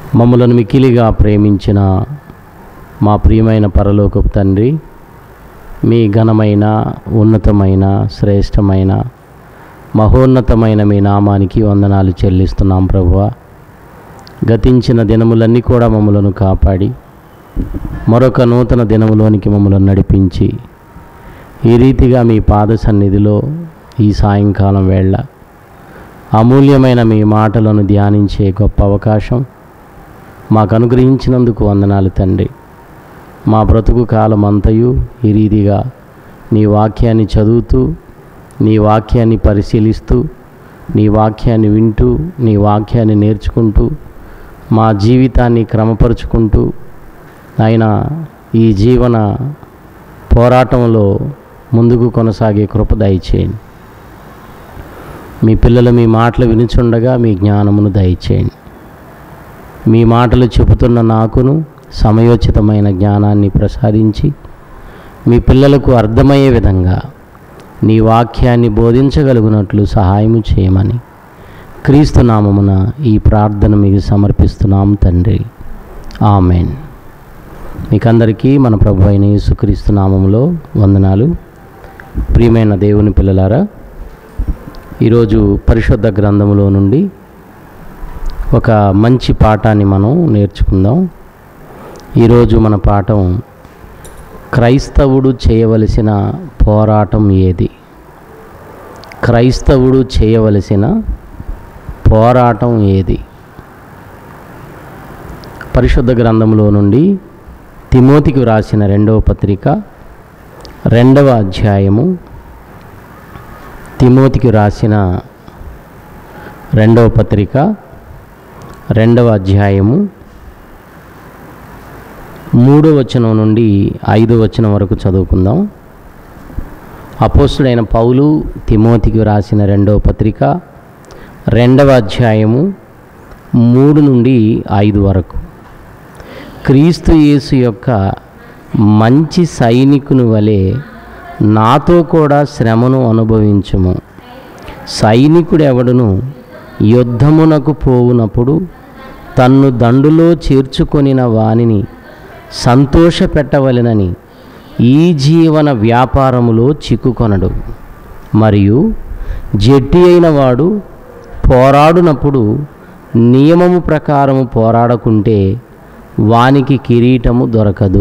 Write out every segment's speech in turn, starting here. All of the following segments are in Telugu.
మమ్మలను మికిలిగా ప్రేమించిన మా ప్రియమైన పరలోకపు తండ్రి మీ ఘనమైన ఉన్నతమైన శ్రేష్టమైన మహోన్నతమైన మీ నామానికి వందనాలు చెల్లిస్తున్నాం ప్రభువ గతించిన దినములన్నీ కూడా మమ్మలను కాపాడి మరొక నూతన దినములోనికి మమ్మల్ని నడిపించి ఈ రీతిగా మీ పాద సన్నిధిలో ఈ సాయంకాలం వేళ అమూల్యమైన మీ మాటలను ధ్యానించే గొప్ప అవకాశం మాకు అనుగ్రహించినందుకు వందనాలు తండ్రి మా బ్రతుకు కాలం అంతయు ఈ రీతిగా నీ వాక్యాన్ని చదువుతూ నీ వాక్యాన్ని పరిశీలిస్తూ నీ వాక్యాన్ని వింటూ నీ వాక్యాన్ని నేర్చుకుంటూ మా జీవితాన్ని క్రమపరుచుకుంటూ ఆయన ఈ జీవన పోరాటంలో ముందుకు కొనసాగే కృప దయచేయండి మీ పిల్లలు మీ మాటలు వినుచుండగా మీ జ్ఞానమును దయచేయండి మీ మాటలు చెబుతున్న నాకును సమయోచితమైన జ్ఞానాన్ని ప్రసాదించి మీ పిల్లలకు అర్థమయ్యే విధంగా నీ వాక్యాన్ని బోధించగలుగునట్లు సహాయము చేయమని క్రీస్తు నామమున ఈ ప్రార్థన మీకు సమర్పిస్తున్నాం తండ్రి ఆమెన్ మీకందరికీ మన ప్రభు అయిన యేసుక్రీస్తు నామములో వందనాలు ప్రియమైన దేవుని పిల్లలారా ఈరోజు పరిశుద్ధ గ్రంథములో నుండి ఒక మంచి పాఠాన్ని మనం నేర్చుకుందాం ఈరోజు మన పాఠం క్రైస్తవుడు చేయవలసిన పోరాటం ఏది క్రైస్తవుడు చేయవలసిన పోరాటం ఏది పరిశుద్ధ గ్రంథంలో నుండి తిమోతికి వ్రాసిన రెండవ పత్రిక రెండవ అధ్యాయము తిమోతికి రాసిన రెండవ పత్రిక రెండవ అధ్యాయము మూడో వచనం నుండి ఐదో వచనం వరకు చదువుకుందాం అపోస్తుడైన పౌలు తిమోతికి రాసిన రెండవ పత్రిక రెండవ అధ్యాయము మూడు నుండి ఐదు వరకు క్రీస్తు యేసు యొక్క మంచి సైనికుని వలె నాతో కూడా శ్రమను అనుభవించుము సైనికుడెవడును యుద్ధమునకు పోవునప్పుడు తన్ను దండులో చేర్చుకొనిన వానిని సంతోషపెట్టవలెనని ఈ జీవన వ్యాపారములో చిక్కుకొనడు మరియు జట్టి అయిన వాడు పోరాడునప్పుడు నియమము ప్రకారము పోరాడకుంటే వానికి కిరీటము దొరకదు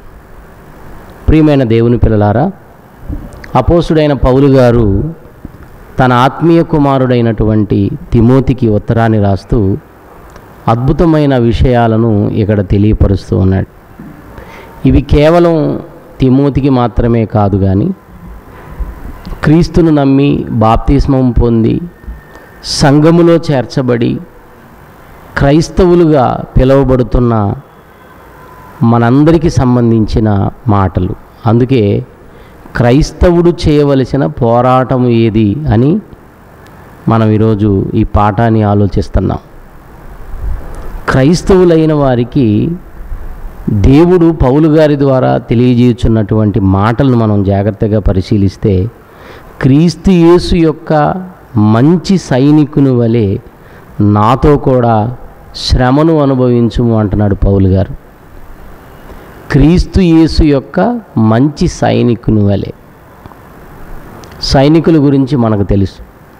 ప్రియమైన దేవుని పిల్లలారా అపోసుడైన పౌలు గారు తన ఆత్మీయ కుమారుడైనటువంటి తిమోతికి ఉత్తరాన్ని రాస్తూ అద్భుతమైన విషయాలను ఇక్కడ తెలియపరుస్తూ ఉన్నాడు ఇవి కేవలం తిమోతికి మాత్రమే కాదు కానీ క్రీస్తును నమ్మి బాప్తిస్మం పొంది సంఘములో చేర్చబడి క్రైస్తవులుగా పిలువబడుతున్న మనందరికీ సంబంధించిన మాటలు అందుకే క్రైస్తవుడు చేయవలసిన పోరాటం ఏది అని మనం ఈరోజు ఈ పాఠాన్ని ఆలోచిస్తున్నాం క్రైస్తవులైన వారికి దేవుడు పౌలు గారి ద్వారా తెలియజేయుచున్నటువంటి మాటలను మనం జాగ్రత్తగా పరిశీలిస్తే క్రీస్తు యేసు యొక్క మంచి సైనికుని వలె నాతో కూడా శ్రమను అనుభవించుము అంటున్నాడు పౌలు గారు క్రీస్తు యేసు యొక్క మంచి సైనికుని వలె సైనికుల గురించి మనకు తెలుసు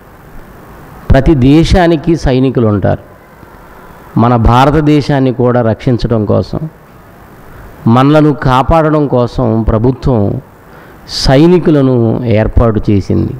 ప్రతి దేశానికి సైనికులు ఉంటారు మన భారతదేశాన్ని కూడా రక్షించడం కోసం మనలను కాపాడడం కోసం ప్రభుత్వం సైనికులను ఏర్పాటు చేసింది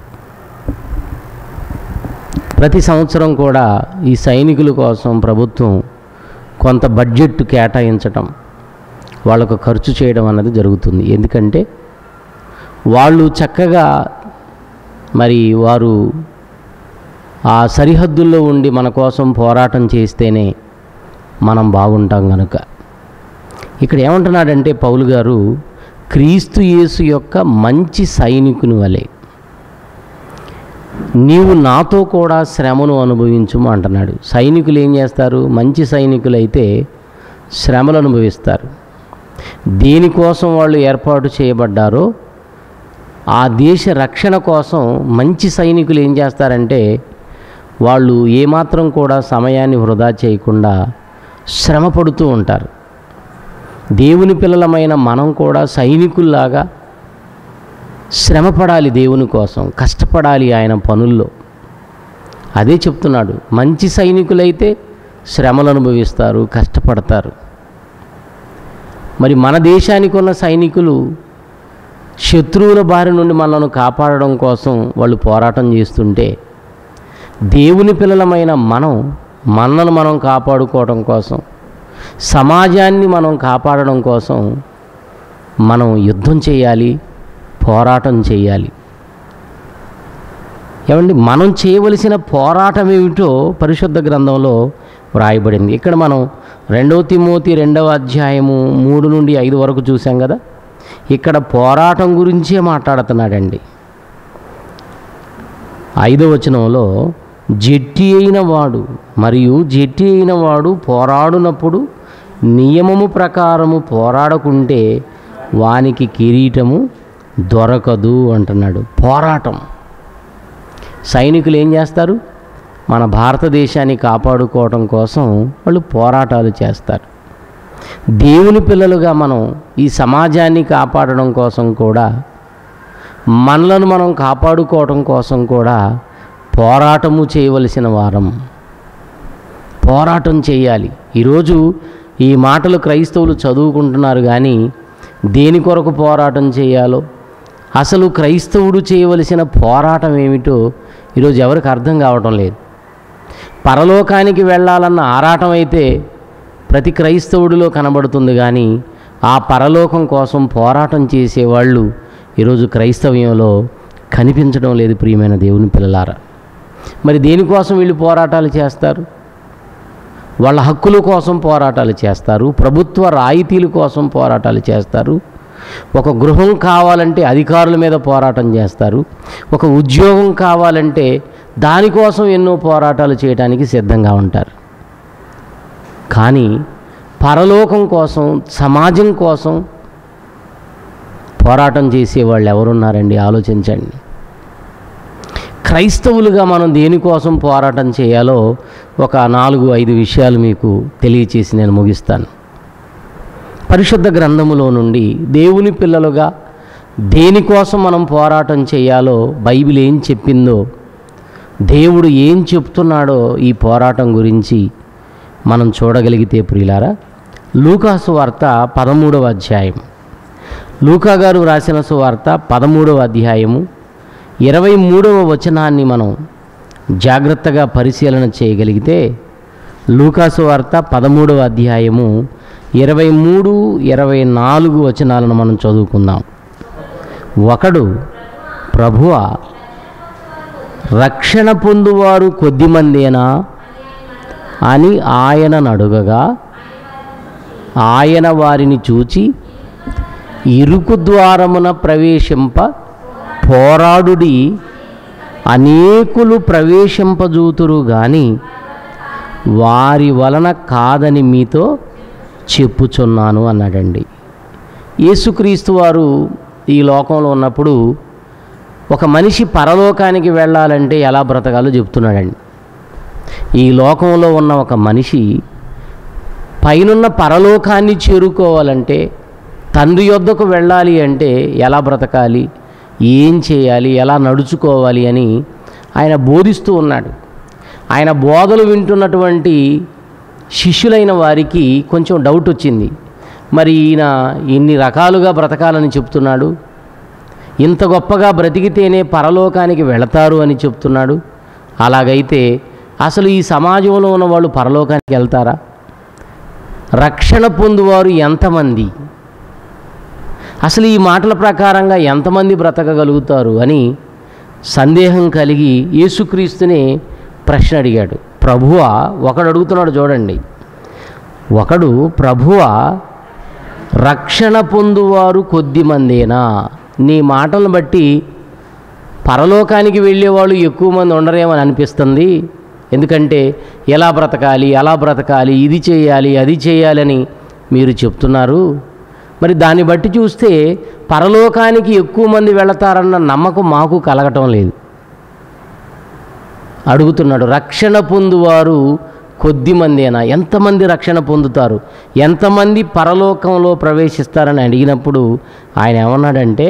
ప్రతి సంవత్సరం కూడా ఈ సైనికుల కోసం ప్రభుత్వం కొంత బడ్జెట్ కేటాయించటం వాళ్ళకు ఖర్చు చేయడం అన్నది జరుగుతుంది ఎందుకంటే వాళ్ళు చక్కగా మరి వారు ఆ సరిహద్దుల్లో ఉండి మన కోసం పోరాటం చేస్తేనే మనం బాగుంటాం కనుక ఇక్కడ ఏమంటున్నాడంటే పౌలు గారు క్రీస్తు యేసు యొక్క మంచి సైనికుని వలె నీవు నాతో కూడా శ్రమను అనుభవించుము అంటున్నాడు సైనికులు ఏం చేస్తారు మంచి సైనికులైతే శ్రమలు అనుభవిస్తారు దేనికోసం వాళ్ళు ఏర్పాటు చేయబడ్డారో ఆ దేశ రక్షణ కోసం మంచి సైనికులు ఏం చేస్తారంటే వాళ్ళు ఏమాత్రం కూడా సమయాన్ని వృధా చేయకుండా శ్రమ పడుతూ ఉంటారు దేవుని పిల్లలమైన మనం కూడా సైనికుల్లాగా శ్రమపడాలి దేవుని కోసం కష్టపడాలి ఆయన పనుల్లో అదే చెప్తున్నాడు మంచి సైనికులైతే శ్రమలు అనుభవిస్తారు కష్టపడతారు మరి మన దేశానికి ఉన్న సైనికులు శత్రువుల బారి నుండి మనల్ని కాపాడడం కోసం వాళ్ళు పోరాటం చేస్తుంటే దేవుని పిల్లలమైన మనం మనల్ని మనం కాపాడుకోవడం కోసం సమాజాన్ని మనం కాపాడడం కోసం మనం యుద్ధం చేయాలి పోరాటం చేయాలి ఏమండి మనం చేయవలసిన పోరాటం ఏమిటో పరిశుద్ధ గ్రంథంలో వ్రాయబడింది ఇక్కడ మనం రెండవ తిమోతి రెండవ అధ్యాయము మూడు నుండి ఐదు వరకు చూసాం కదా ఇక్కడ పోరాటం గురించే మాట్లాడుతున్నాడండి ఐదవ వచనంలో జట్టి అయిన వాడు మరియు జట్టి అయిన వాడు పోరాడునప్పుడు నియమము ప్రకారము పోరాడకుంటే వానికి కిరీటము దొరకదు అంటున్నాడు పోరాటం సైనికులు ఏం చేస్తారు మన భారతదేశాన్ని కాపాడుకోవడం కోసం వాళ్ళు పోరాటాలు చేస్తారు దేవుని పిల్లలుగా మనం ఈ సమాజాన్ని కాపాడడం కోసం కూడా మనలను మనం కాపాడుకోవడం కోసం కూడా పోరాటము చేయవలసిన వారం పోరాటం చేయాలి ఈరోజు ఈ మాటలు క్రైస్తవులు చదువుకుంటున్నారు కానీ దేని కొరకు పోరాటం చేయాలో అసలు క్రైస్తవుడు చేయవలసిన పోరాటం ఏమిటో ఈరోజు ఎవరికి అర్థం కావటం లేదు పరలోకానికి వెళ్ళాలన్న ఆరాటం అయితే ప్రతి క్రైస్తవుడిలో కనబడుతుంది కానీ ఆ పరలోకం కోసం పోరాటం చేసేవాళ్ళు ఈరోజు క్రైస్తవ్యంలో కనిపించడం లేదు ప్రియమైన దేవుని పిల్లలారా మరి దేనికోసం వీళ్ళు పోరాటాలు చేస్తారు వాళ్ళ హక్కుల కోసం పోరాటాలు చేస్తారు ప్రభుత్వ రాయితీల కోసం పోరాటాలు చేస్తారు ఒక గృహం కావాలంటే అధికారుల మీద పోరాటం చేస్తారు ఒక ఉద్యోగం కావాలంటే దానికోసం ఎన్నో పోరాటాలు చేయడానికి సిద్ధంగా ఉంటారు కానీ పరలోకం కోసం సమాజం కోసం పోరాటం చేసే వాళ్ళు ఎవరున్నారండి ఆలోచించండి క్రైస్తవులుగా మనం దేనికోసం పోరాటం చేయాలో ఒక నాలుగు ఐదు విషయాలు మీకు తెలియచేసి నేను ముగిస్తాను పరిశుద్ధ గ్రంథములో నుండి దేవుని పిల్లలుగా దేనికోసం మనం పోరాటం చేయాలో బైబిల్ ఏం చెప్పిందో దేవుడు ఏం చెప్తున్నాడో ఈ పోరాటం గురించి మనం చూడగలిగితే ప్రియులారా లూకాసు వార్త పదమూడవ అధ్యాయం లూకా గారు రాసిన సువార్త పదమూడవ అధ్యాయము ఇరవై మూడవ వచనాన్ని మనం జాగ్రత్తగా పరిశీలన చేయగలిగితే లూకాసు వార్త పదమూడవ అధ్యాయము ఇరవై మూడు ఇరవై నాలుగు వచనాలను మనం చదువుకుందాం ఒకడు ప్రభువ రక్షణ పొందువారు కొద్దిమందేనా అని ఆయనను అడుగగా ఆయన వారిని చూచి ఇరుకు ద్వారమున ప్రవేశింప పోరాడుడి అనేకులు ప్రవేశింపజూతురు గాని వారి వలన కాదని మీతో చెప్పుచున్నాను అన్నాడండి యేసుక్రీస్తు వారు ఈ లోకంలో ఉన్నప్పుడు ఒక మనిషి పరలోకానికి వెళ్ళాలంటే ఎలా బ్రతకాలో చెప్తున్నాడండి ఈ లోకంలో ఉన్న ఒక మనిషి పైనున్న పరలోకాన్ని చేరుకోవాలంటే తండ్రి యొద్దకు వెళ్ళాలి అంటే ఎలా బ్రతకాలి ఏం చేయాలి ఎలా నడుచుకోవాలి అని ఆయన బోధిస్తూ ఉన్నాడు ఆయన బోధలు వింటున్నటువంటి శిష్యులైన వారికి కొంచెం డౌట్ వచ్చింది మరి ఈయన ఇన్ని రకాలుగా బ్రతకాలని చెప్తున్నాడు ఇంత గొప్పగా బ్రతికితేనే పరలోకానికి వెళతారు అని చెప్తున్నాడు అలాగైతే అసలు ఈ సమాజంలో ఉన్న వాళ్ళు పరలోకానికి వెళ్తారా రక్షణ పొందువారు ఎంతమంది అసలు ఈ మాటల ప్రకారంగా ఎంతమంది బ్రతకగలుగుతారు అని సందేహం కలిగి యేసుక్రీస్తునే ప్రశ్న అడిగాడు ప్రభువా ఒకడు అడుగుతున్నాడు చూడండి ఒకడు ప్రభువా రక్షణ పొందువారు కొద్దిమందేనా నీ మాటలను బట్టి పరలోకానికి వెళ్ళేవాళ్ళు ఎక్కువ మంది ఉండరేమని అనిపిస్తుంది ఎందుకంటే ఎలా బ్రతకాలి ఎలా బ్రతకాలి ఇది చేయాలి అది చేయాలని మీరు చెప్తున్నారు మరి దాన్ని బట్టి చూస్తే పరలోకానికి ఎక్కువ మంది వెళతారన్న నమ్మకం మాకు కలగటం లేదు అడుగుతున్నాడు రక్షణ పొందువారు కొద్ది మందేనా ఎంతమంది రక్షణ పొందుతారు ఎంతమంది పరలోకంలో ప్రవేశిస్తారని అడిగినప్పుడు ఆయన ఏమన్నాడంటే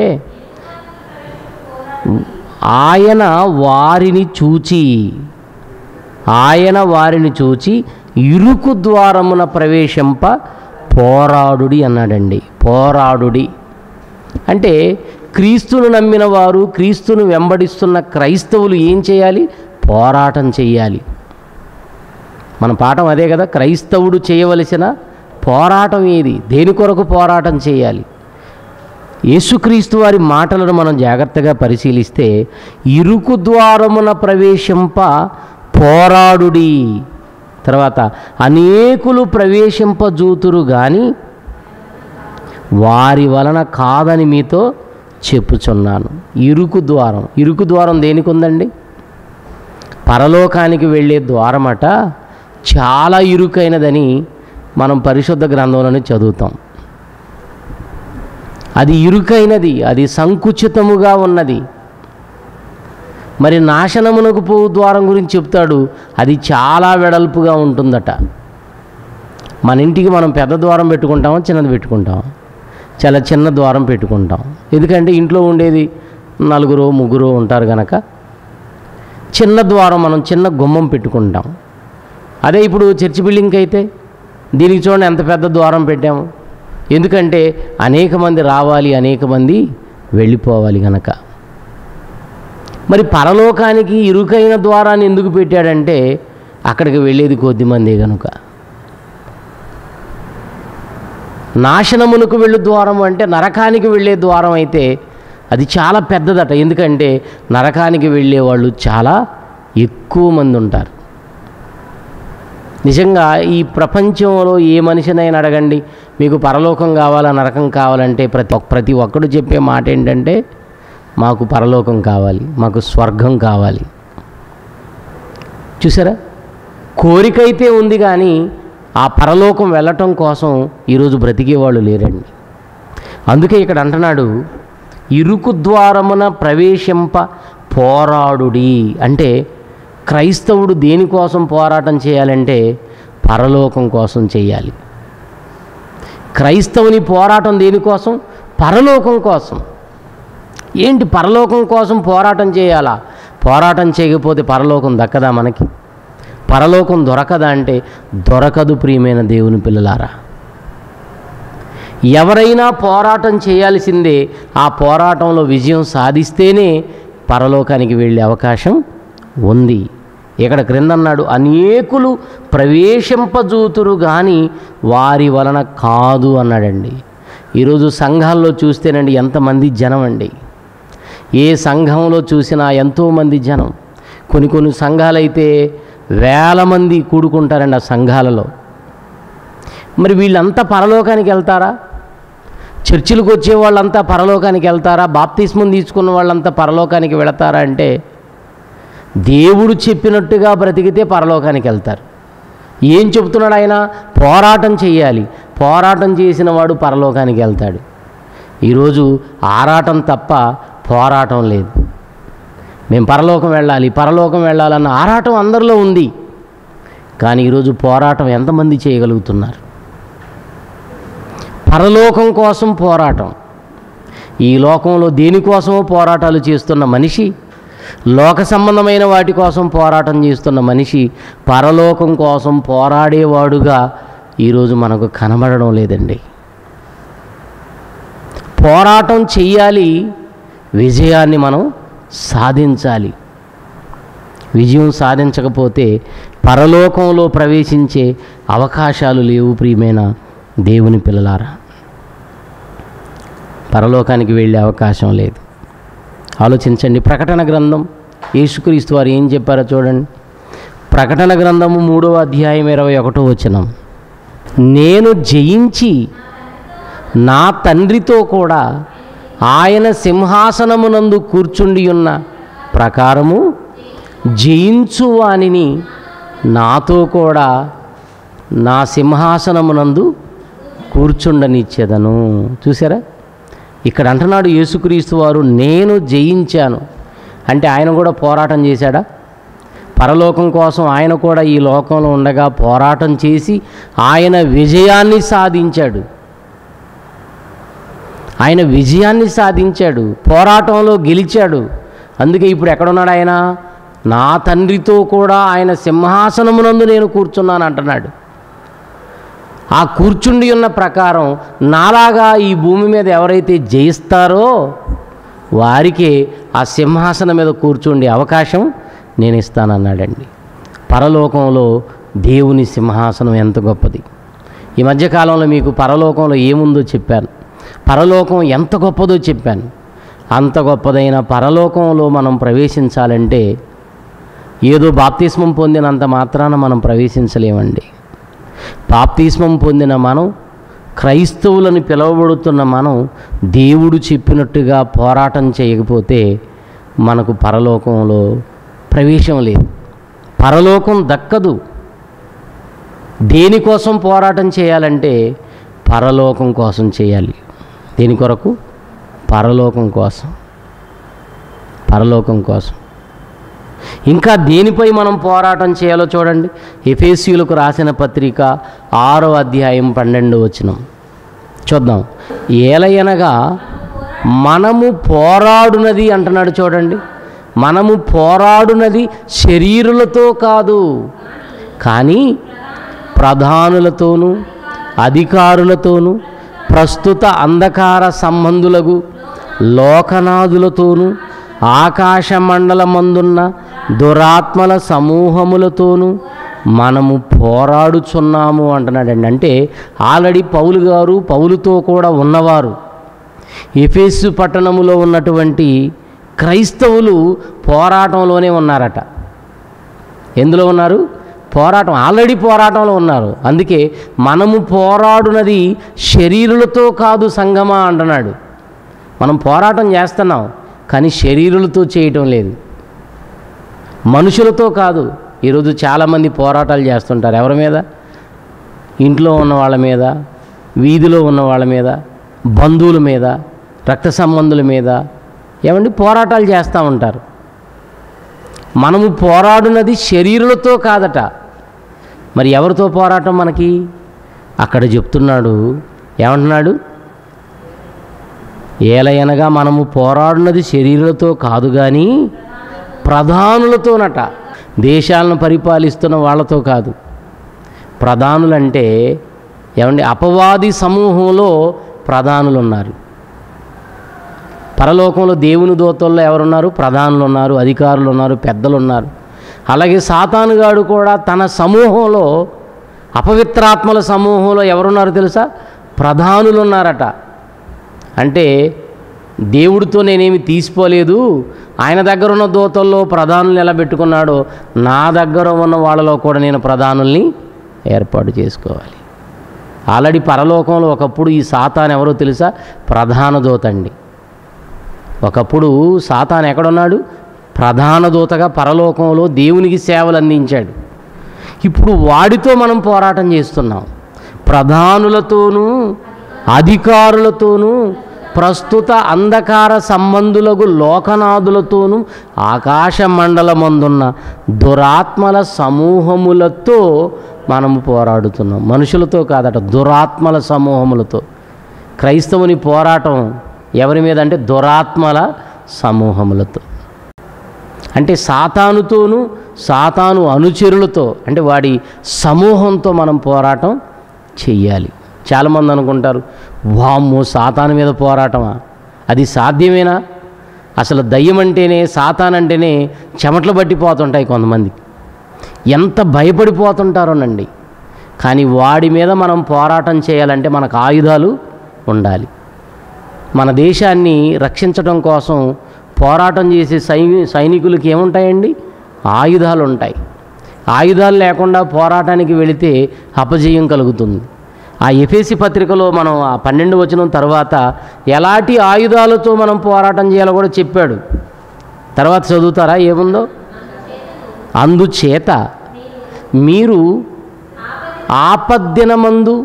ఆయన వారిని చూచి ఆయన వారిని చూచి ఇరుకు ద్వారమున ప్రవేశింప పోరాడుడి అన్నాడండి పోరాడుడి అంటే క్రీస్తును నమ్మిన వారు క్రీస్తును వెంబడిస్తున్న క్రైస్తవులు ఏం చేయాలి పోరాటం చేయాలి మన పాఠం అదే కదా క్రైస్తవుడు చేయవలసిన పోరాటం ఏది దేని కొరకు పోరాటం చేయాలి యేసుక్రీస్తు వారి మాటలను మనం జాగ్రత్తగా పరిశీలిస్తే ఇరుకు ద్వారమున ప్రవేశింప పోరాడుడి తర్వాత అనేకులు ప్రవేశింపజూతురు కానీ వారి వలన కాదని మీతో చెప్పుచున్నాను ఇరుకు ద్వారం ఇరుకు ద్వారం దేనికి ఉందండి పరలోకానికి వెళ్ళే ద్వారమట చాలా ఇరుకైనదని మనం పరిశుద్ధ గ్రంథంలోనే చదువుతాం అది ఇరుకైనది అది సంకుచితముగా ఉన్నది మరి నాశనమునకు పోవు ద్వారం గురించి చెప్తాడు అది చాలా వెడల్పుగా ఉంటుందట మన ఇంటికి మనం పెద్ద ద్వారం పెట్టుకుంటామా చిన్నది పెట్టుకుంటాం చాలా చిన్న ద్వారం పెట్టుకుంటాం ఎందుకంటే ఇంట్లో ఉండేది నలుగురు ముగ్గురు ఉంటారు కనుక చిన్న ద్వారం మనం చిన్న గుమ్మం పెట్టుకుంటాం అదే ఇప్పుడు చర్చి బిల్డింగ్కి అయితే దీనికి చూడండి ఎంత పెద్ద ద్వారం పెట్టాము ఎందుకంటే అనేక మంది రావాలి అనేక మంది వెళ్ళిపోవాలి గనక మరి పరలోకానికి ఇరుకైన ద్వారాన్ని ఎందుకు పెట్టాడంటే అక్కడికి వెళ్ళేది కొద్ది మందే కనుక నాశనమునకు వెళ్ళు ద్వారం అంటే నరకానికి వెళ్ళే ద్వారం అయితే అది చాలా పెద్దదట ఎందుకంటే నరకానికి వెళ్ళే వాళ్ళు చాలా ఎక్కువ మంది ఉంటారు నిజంగా ఈ ప్రపంచంలో ఏ మనిషినైనా అడగండి మీకు పరలోకం కావాలా నరకం కావాలంటే ప్రతి ప్రతి ఒక్కడు చెప్పే మాట ఏంటంటే మాకు పరలోకం కావాలి మాకు స్వర్గం కావాలి చూసారా కోరికైతే ఉంది కానీ ఆ పరలోకం వెళ్ళటం కోసం ఈరోజు బ్రతికేవాళ్ళు లేరండి అందుకే ఇక్కడ అంటున్నాడు ఇరుకు ద్వారమున ప్రవేశింప పోరాడుడి అంటే క్రైస్తవుడు దేనికోసం పోరాటం చేయాలంటే పరలోకం కోసం చేయాలి క్రైస్తవుని పోరాటం దేనికోసం పరలోకం కోసం ఏంటి పరలోకం కోసం పోరాటం చేయాలా పోరాటం చేయకపోతే పరలోకం దక్కదా మనకి పరలోకం దొరకదా అంటే దొరకదు ప్రియమైన దేవుని పిల్లలారా ఎవరైనా పోరాటం చేయాల్సిందే ఆ పోరాటంలో విజయం సాధిస్తేనే పరలోకానికి వెళ్ళే అవకాశం ఉంది ఇక్కడ క్రింద అన్నాడు అనేకులు ప్రవేశింపజూతురు కానీ వారి వలన కాదు అన్నాడండి ఈరోజు సంఘాల్లో చూస్తేనండి ఎంతమంది జనం అండి ఏ సంఘంలో చూసినా ఎంతోమంది జనం కొన్ని కొన్ని సంఘాలైతే వేల మంది కూడుకుంటారండి ఆ సంఘాలలో మరి వీళ్ళంతా పరలోకానికి వెళ్తారా చర్చిలకు వచ్చే వాళ్ళంతా పరలోకానికి వెళ్తారా బాప్తిస్మం తీసుకున్న వాళ్ళంతా పరలోకానికి వెళతారా అంటే దేవుడు చెప్పినట్టుగా బ్రతికితే పరలోకానికి వెళ్తారు ఏం చెప్తున్నాడు ఆయన పోరాటం చేయాలి పోరాటం చేసిన వాడు పరలోకానికి వెళ్తాడు ఈరోజు ఆరాటం తప్ప పోరాటం లేదు మేము పరలోకం వెళ్ళాలి పరలోకం వెళ్ళాలన్న ఆరాటం అందరిలో ఉంది కానీ ఈరోజు పోరాటం ఎంతమంది చేయగలుగుతున్నారు పరలోకం కోసం పోరాటం ఈ లోకంలో దేనికోసమో పోరాటాలు చేస్తున్న మనిషి లోక సంబంధమైన వాటి కోసం పోరాటం చేస్తున్న మనిషి పరలోకం కోసం పోరాడేవాడుగా ఈరోజు మనకు కనబడడం లేదండి పోరాటం చెయ్యాలి విజయాన్ని మనం సాధించాలి విజయం సాధించకపోతే పరలోకంలో ప్రవేశించే అవకాశాలు లేవు ప్రియమైన దేవుని పిల్లలారా పరలోకానికి వెళ్ళే అవకాశం లేదు ఆలోచించండి ప్రకటన గ్రంథం యేసుక్రీస్తు వారు ఏం చెప్పారో చూడండి ప్రకటన గ్రంథము మూడవ అధ్యాయం ఇరవై ఒకటో వచనం నేను జయించి నా తండ్రితో కూడా ఆయన సింహాసనమునందు కూర్చుండి ఉన్న ప్రకారము జయించు వానిని నాతో కూడా నా సింహాసనమునందు కూర్చుండనిచ్చేదను చూసారా ఇక్కడ అంటున్నాడు యేసుక్రీస్తు వారు నేను జయించాను అంటే ఆయన కూడా పోరాటం చేశాడా పరలోకం కోసం ఆయన కూడా ఈ లోకంలో ఉండగా పోరాటం చేసి ఆయన విజయాన్ని సాధించాడు ఆయన విజయాన్ని సాధించాడు పోరాటంలో గెలిచాడు అందుకే ఇప్పుడు ఎక్కడున్నాడు ఆయన నా తండ్రితో కూడా ఆయన సింహాసనమునందు నేను కూర్చున్నాను అంటున్నాడు ఆ కూర్చుండి ఉన్న ప్రకారం నాలాగా ఈ భూమి మీద ఎవరైతే జయిస్తారో వారికే ఆ సింహాసనం మీద కూర్చుండే అవకాశం నేను ఇస్తానన్నాడండి పరలోకంలో దేవుని సింహాసనం ఎంత గొప్పది ఈ మధ్యకాలంలో మీకు పరలోకంలో ఏముందో చెప్పాను పరలోకం ఎంత గొప్పదో చెప్పాను అంత గొప్పదైన పరలోకంలో మనం ప్రవేశించాలంటే ఏదో బాప్తిస్మం పొందినంత మాత్రాన మనం ప్రవేశించలేమండి బాప్తిస్మం పొందిన మనం క్రైస్తవులని పిలువబడుతున్న మనం దేవుడు చెప్పినట్టుగా పోరాటం చేయకపోతే మనకు పరలోకంలో ప్రవేశం లేదు పరలోకం దక్కదు దేనికోసం పోరాటం చేయాలంటే పరలోకం కోసం చేయాలి దేని కొరకు పరలోకం కోసం పరలోకం కోసం ఇంకా దేనిపై మనం పోరాటం చేయాలో చూడండి ఎఫేసీయులకు రాసిన పత్రిక ఆరో అధ్యాయం పన్నెండు వచనం చూద్దాం ఏలయనగా మనము పోరాడునది అంటున్నాడు చూడండి మనము పోరాడునది శరీరులతో కాదు కానీ ప్రధానులతోనూ అధికారులతోనూ ప్రస్తుత అంధకార సంబంధులకు లోకనాథులతోనూ ఆకాశ మండలమందున్న దురాత్మల సమూహములతోనూ మనము పోరాడుచున్నాము అంటున్నాడండి అంటే ఆల్రెడీ పౌలు గారు పౌలుతో కూడా ఉన్నవారు ఎఫేసు పట్టణములో ఉన్నటువంటి క్రైస్తవులు పోరాటంలోనే ఉన్నారట ఎందులో ఉన్నారు పోరాటం ఆల్రెడీ పోరాటంలో ఉన్నారు అందుకే మనము పోరాడునది శరీరులతో కాదు సంగమా అంటున్నాడు మనం పోరాటం చేస్తున్నాం కానీ శరీరులతో చేయటం లేదు మనుషులతో కాదు ఈరోజు చాలామంది పోరాటాలు చేస్తుంటారు ఎవరి మీద ఇంట్లో ఉన్న వాళ్ళ మీద వీధిలో ఉన్న వాళ్ళ మీద బంధువుల మీద రక్త సంబంధుల మీద ఏమండి పోరాటాలు చేస్తూ ఉంటారు మనము పోరాడునది శరీరులతో కాదట మరి ఎవరితో పోరాటం మనకి అక్కడ చెప్తున్నాడు ఏమంటున్నాడు ఏలయనగా మనము పోరాడున్నది శరీరులతో కాదు కానీ ప్రధానులతోనట దేశాలను పరిపాలిస్తున్న వాళ్ళతో కాదు ప్రధానులంటే ఏమండి అపవాది సమూహంలో ప్రధానులు ఉన్నారు పరలోకంలో దేవుని దూతల్లో ఎవరున్నారు ప్రధానులు ఉన్నారు అధికారులు ఉన్నారు పెద్దలు ఉన్నారు అలాగే సాతానుగాడు కూడా తన సమూహంలో అపవిత్రాత్మల సమూహంలో ఎవరున్నారు తెలుసా ప్రధానులు ఉన్నారట అంటే దేవుడితో నేనేమి తీసిపోలేదు ఆయన దగ్గర ఉన్న దూతల్లో ప్రధానులు ఎలా పెట్టుకున్నాడో నా దగ్గర ఉన్న వాళ్ళలో కూడా నేను ప్రధానుల్ని ఏర్పాటు చేసుకోవాలి ఆల్రెడీ పరలోకంలో ఒకప్పుడు ఈ సాతాన్ ఎవరో తెలుసా ప్రధాన దూత అండి ఒకప్పుడు సాతాన్ ఎక్కడున్నాడు ప్రధాన దూతగా పరలోకంలో దేవునికి సేవలు అందించాడు ఇప్పుడు వాడితో మనం పోరాటం చేస్తున్నాం ప్రధానులతోనూ అధికారులతోనూ ప్రస్తుత అంధకార సంబంధులకు లోకనాథులతోనూ ఆకాశ మండలమందున్న దురాత్మల సమూహములతో మనము పోరాడుతున్నాం మనుషులతో కాదట దురాత్మల సమూహములతో క్రైస్తవుని పోరాటం ఎవరి మీద అంటే దురాత్మల సమూహములతో అంటే సాతానుతోనూ సాతాను అనుచరులతో అంటే వాడి సమూహంతో మనం పోరాటం చెయ్యాలి చాలామంది అనుకుంటారు వామ్మో సాతాను మీద పోరాటమా అది సాధ్యమేనా అసలు దయ్యం అంటేనే సాతాన్ అంటేనే చెమటలు పట్టిపోతుంటాయి కొంతమంది ఎంత భయపడిపోతుంటారోనండి కానీ వాడి మీద మనం పోరాటం చేయాలంటే మనకు ఆయుధాలు ఉండాలి మన దేశాన్ని రక్షించడం కోసం పోరాటం చేసే సై సైనికులకి ఏముంటాయండి ఆయుధాలు ఉంటాయి ఆయుధాలు లేకుండా పోరాటానికి వెళితే అపజయం కలుగుతుంది ఆ ఎఫేసి పత్రికలో మనం ఆ పన్నెండు వచనం తర్వాత ఎలాంటి ఆయుధాలతో మనం పోరాటం చేయాలో కూడా చెప్పాడు తర్వాత చదువుతారా ఏముందో అందుచేత మీరు ఆపద్దినమందు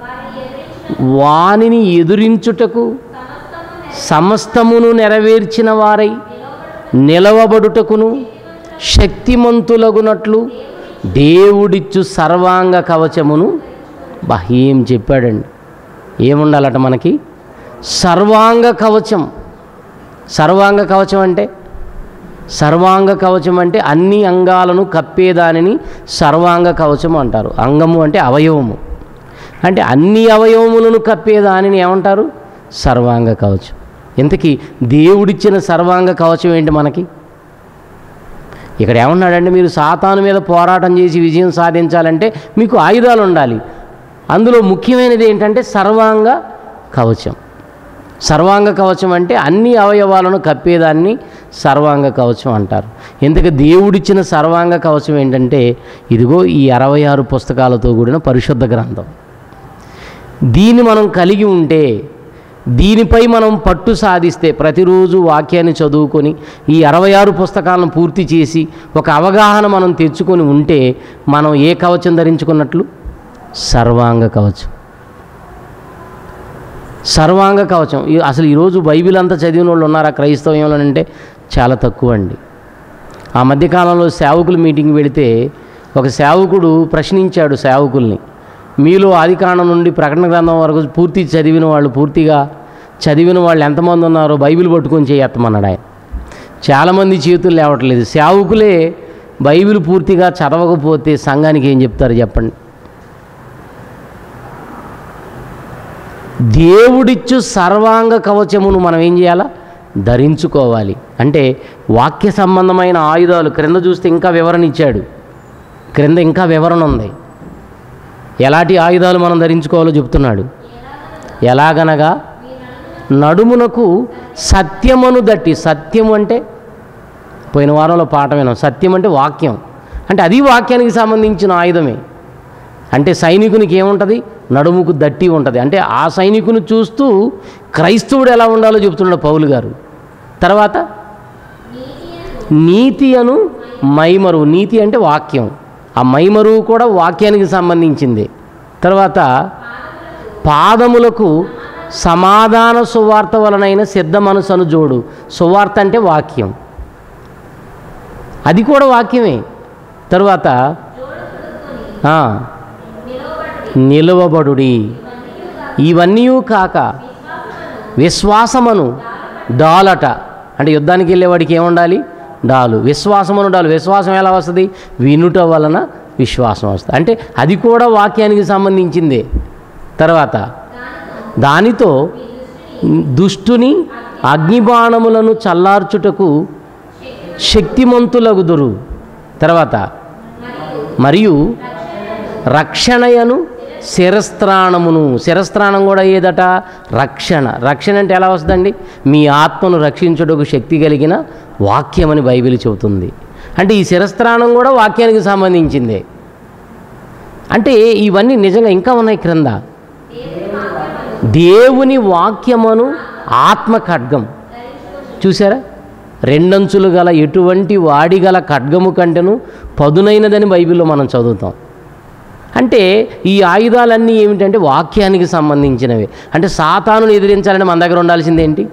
వానిని ఎదురించుటకు సమస్తమును నెరవేర్చిన వారై నిలవబడుటకును శక్తిమంతులగునట్లు దేవుడిచ్చు సర్వాంగ కవచమును బా ఏం చెప్పాడండి ఏముండాలట మనకి సర్వాంగ కవచం సర్వాంగ కవచం అంటే సర్వాంగ కవచం అంటే అన్ని అంగాలను కప్పేదానిని సర్వాంగ కవచం అంటారు అంగము అంటే అవయవము అంటే అన్ని అవయవములను కప్పేదానిని ఏమంటారు సర్వాంగ కవచం ఇంతకీ దేవుడిచ్చిన సర్వాంగ కవచం ఏంటి మనకి ఇక్కడ ఏమన్నాడంటే మీరు సాతాను మీద పోరాటం చేసి విజయం సాధించాలంటే మీకు ఆయుధాలు ఉండాలి అందులో ముఖ్యమైనది ఏంటంటే సర్వాంగ కవచం సర్వాంగ కవచం అంటే అన్ని అవయవాలను కప్పేదాన్ని సర్వాంగ కవచం అంటారు ఎందుకు దేవుడిచ్చిన సర్వాంగ కవచం ఏంటంటే ఇదిగో ఈ అరవై ఆరు పుస్తకాలతో కూడిన పరిశుద్ధ గ్రంథం దీన్ని మనం కలిగి ఉంటే దీనిపై మనం పట్టు సాధిస్తే ప్రతిరోజు వాక్యాన్ని చదువుకొని ఈ అరవై ఆరు పుస్తకాలను పూర్తి చేసి ఒక అవగాహన మనం తెచ్చుకొని ఉంటే మనం ఏ కవచం ధరించుకున్నట్లు సర్వాంగ కవచం సర్వాంగ కవచం ఈ- అసలు ఈరోజు బైబిల్ అంతా చదివిన వాళ్ళు ఉన్నారా క్రైస్తవ్యంలో అంటే చాలా తక్కువ అండి ఆ మధ్యకాలంలో సేవకుల మీటింగ్ వెళితే ఒక సేవకుడు ప్రశ్నించాడు సేవకుల్ని మీలో ఆదికాండం నుండి ప్రకటన గ్రంథం వరకు పూర్తి చదివిన వాళ్ళు పూర్తిగా చదివిన వాళ్ళు ఎంతమంది ఉన్నారో బైబిల్ పట్టుకొని చేయత్తమన్నాడు ఆయన చాలామంది చేతులు లేవట్లేదు సేవకులే బైబిల్ పూర్తిగా చదవకపోతే సంఘానికి ఏం చెప్తారు చెప్పండి దేవుడిచ్చు సర్వాంగ కవచమును మనం ఏం చేయాలా ధరించుకోవాలి అంటే వాక్య సంబంధమైన ఆయుధాలు క్రింద చూస్తే ఇంకా వివరణ ఇచ్చాడు క్రింద ఇంకా వివరణ ఉంది ఎలాంటి ఆయుధాలు మనం ధరించుకోవాలో చెప్తున్నాడు ఎలాగనగా నడుమునకు సత్యమును దట్టి సత్యం అంటే పోయిన వారంలో పాట విన్నాం సత్యం అంటే వాక్యం అంటే అది వాక్యానికి సంబంధించిన ఆయుధమే అంటే సైనికునికి ఏముంటుంది నడుముకు దట్టి ఉంటుంది అంటే ఆ సైనికుని చూస్తూ క్రైస్తవుడు ఎలా ఉండాలో చెప్తున్నాడు పౌలు గారు తర్వాత నీతి అను మైమరు నీతి అంటే వాక్యం ఆ మైమరువు కూడా వాక్యానికి సంబంధించింది తర్వాత పాదములకు సమాధాన సువార్త వలనైన సిద్ధ మనసను జోడు సువార్త అంటే వాక్యం అది కూడా వాక్యమే తరువాత ఆ, నిలువబడుడి ఇవన్నీ కాక విశ్వాసమను డాలట అంటే యుద్ధానికి వెళ్ళేవాడికి ఏముండాలి డాలు విశ్వాసమను డాలు విశ్వాసం ఎలా వస్తుంది వినుట వలన విశ్వాసం వస్తుంది అంటే అది కూడా వాక్యానికి సంబంధించిందే తర్వాత దానితో దుష్టుని అగ్నిబాణములను చల్లార్చుటకు శక్తిమంతులగుదురు తర్వాత మరియు రక్షణయను శిరస్త్రాణమును శిరస్త్రాణం కూడా ఏదట రక్షణ రక్షణ అంటే ఎలా వస్తుందండి మీ ఆత్మను రక్షించుటకు శక్తి కలిగిన వాక్యమని బైబిల్ చెబుతుంది అంటే ఈ శిరస్త్రాణం కూడా వాక్యానికి సంబంధించిందే అంటే ఇవన్నీ నిజంగా ఇంకా ఉన్నాయి క్రింద దేవుని వాక్యమును ఆత్మ ఖడ్గం చూసారా రెండంచులు గల ఎటువంటి వాడి గల ఖడ్గము కంటేను పదునైనదని బైబిల్లో మనం చదువుతాం అంటే ఈ ఆయుధాలన్నీ ఏమిటంటే వాక్యానికి సంబంధించినవి అంటే సాతానుని ఎదిరించాలంటే మన దగ్గర ఉండాల్సింది ఏంటి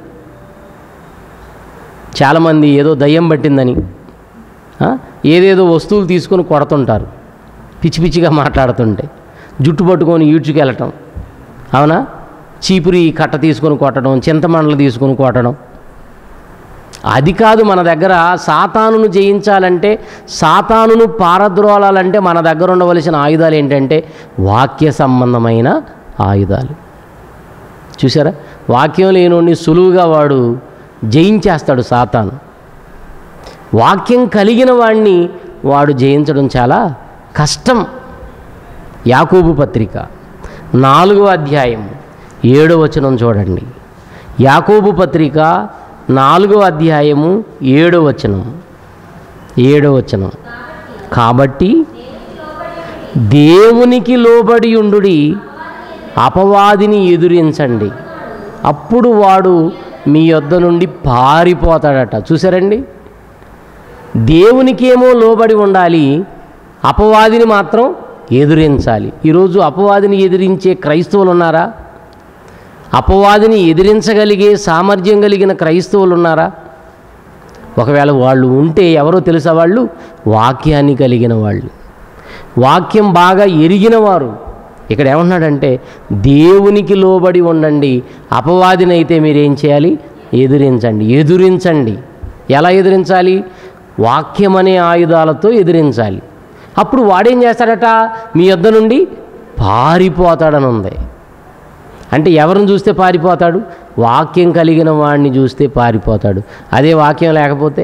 చాలామంది ఏదో దయ్యం పట్టిందని ఆ, ఏదేదో వస్తువులు తీసుకొని కొడుతుంటారు పిచ్చి పిచ్చిగా మాట్లాడుతుంటే జుట్టు పట్టుకొని ఈడ్చుకెళ్ళటం అవునా చీపురి కట్ట తీసుకొని కొట్టడం చింతమండలు తీసుకొని కొట్టడం అది కాదు మన దగ్గర సాతానును జయించాలంటే సాతానును పారద్రోలాలంటే మన దగ్గర ఉండవలసిన ఆయుధాలు ఏంటంటే వాక్య సంబంధమైన ఆయుధాలు చూసారా వాక్యం లేనోడిని సులువుగా వాడు జయించేస్తాడు సాతాను వాక్యం కలిగిన వాడిని వాడు జయించడం చాలా కష్టం యాకూబు పత్రిక నాలుగో అధ్యాయం ఏడో వచనం చూడండి యాకోబు పత్రిక నాలుగో అధ్యాయము ఏడో వచనం ఏడో వచనం కాబట్టి దేవునికి లోబడి ఉండుడి అపవాదిని ఎదురించండి అప్పుడు వాడు మీ యొద్ద నుండి పారిపోతాడట చూసారండి దేవునికేమో లోబడి ఉండాలి అపవాదిని మాత్రం ఎదిరించాలి ఈరోజు అపవాదిని ఎదిరించే క్రైస్తవులు ఉన్నారా అపవాదిని ఎదిరించగలిగే సామర్థ్యం కలిగిన క్రైస్తవులు ఉన్నారా ఒకవేళ వాళ్ళు ఉంటే ఎవరో తెలుసా వాళ్ళు వాక్యాన్ని కలిగిన వాళ్ళు వాక్యం బాగా ఎరిగిన వారు ఇక్కడ ఏమన్నాడంటే దేవునికి లోబడి ఉండండి అపవాదినైతే మీరేం చేయాలి ఎదిరించండి ఎదురించండి ఎలా ఎదిరించాలి వాక్యం అనే ఆయుధాలతో ఎదిరించాలి అప్పుడు వాడేం చేస్తాడట మీ యొద్ద నుండి పారిపోతాడని ఉంది అంటే ఎవరిని చూస్తే పారిపోతాడు వాక్యం కలిగిన వాడిని చూస్తే పారిపోతాడు అదే వాక్యం లేకపోతే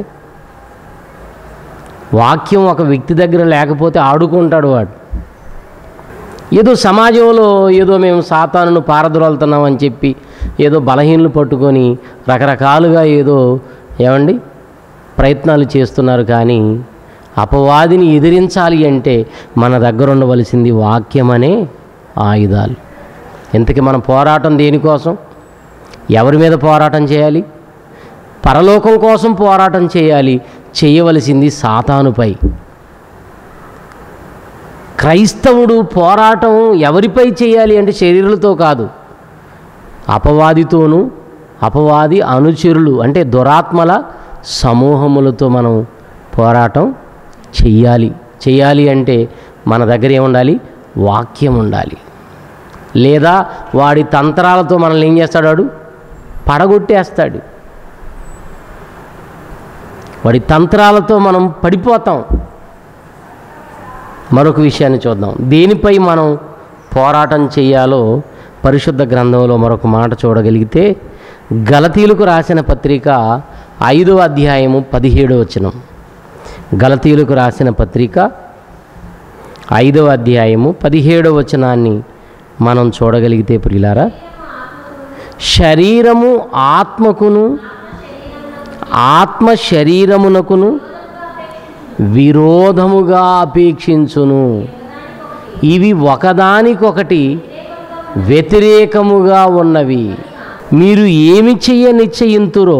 వాక్యం ఒక వ్యక్తి దగ్గర లేకపోతే ఆడుకుంటాడు వాడు ఏదో సమాజంలో ఏదో మేము సాతానును పారదొలుతున్నాం అని చెప్పి ఏదో బలహీనలు పట్టుకొని రకరకాలుగా ఏదో ఏమండి ప్రయత్నాలు చేస్తున్నారు కానీ అపవాదిని ఎదిరించాలి అంటే మన దగ్గర ఉండవలసింది వాక్యం అనే ఆయుధాలు ఇంతకీ మన పోరాటం దేనికోసం ఎవరి మీద పోరాటం చేయాలి పరలోకం కోసం పోరాటం చేయాలి చేయవలసింది సాతానుపై క్రైస్తవుడు పోరాటం ఎవరిపై చేయాలి అంటే శరీరులతో కాదు అపవాదితోనూ అపవాది అనుచరులు అంటే దురాత్మల సమూహములతో మనం పోరాటం చెయ్యాలి చెయ్యాలి అంటే మన దగ్గర ఏముండాలి వాక్యం ఉండాలి లేదా వాడి తంత్రాలతో మనల్ని ఏం చేస్తాడు వాడు పడగొట్టేస్తాడు వాడి తంత్రాలతో మనం పడిపోతాం మరొక విషయాన్ని చూద్దాం దేనిపై మనం పోరాటం చేయాలో పరిశుద్ధ గ్రంథంలో మరొక మాట చూడగలిగితే గలతీలకు రాసిన పత్రిక ఐదవ అధ్యాయము పదిహేడవ వచనం గలతీలకు రాసిన పత్రిక ఐదవ అధ్యాయము పదిహేడవ వచనాన్ని మనం చూడగలిగితే ప్రియులారా శరీరము ఆత్మకును ఆత్మ శరీరమునకును విరోధముగా అపేక్షించును ఇవి ఒకదానికొకటి వ్యతిరేకముగా ఉన్నవి మీరు ఏమి చెయ్య నిశ్చయింతురో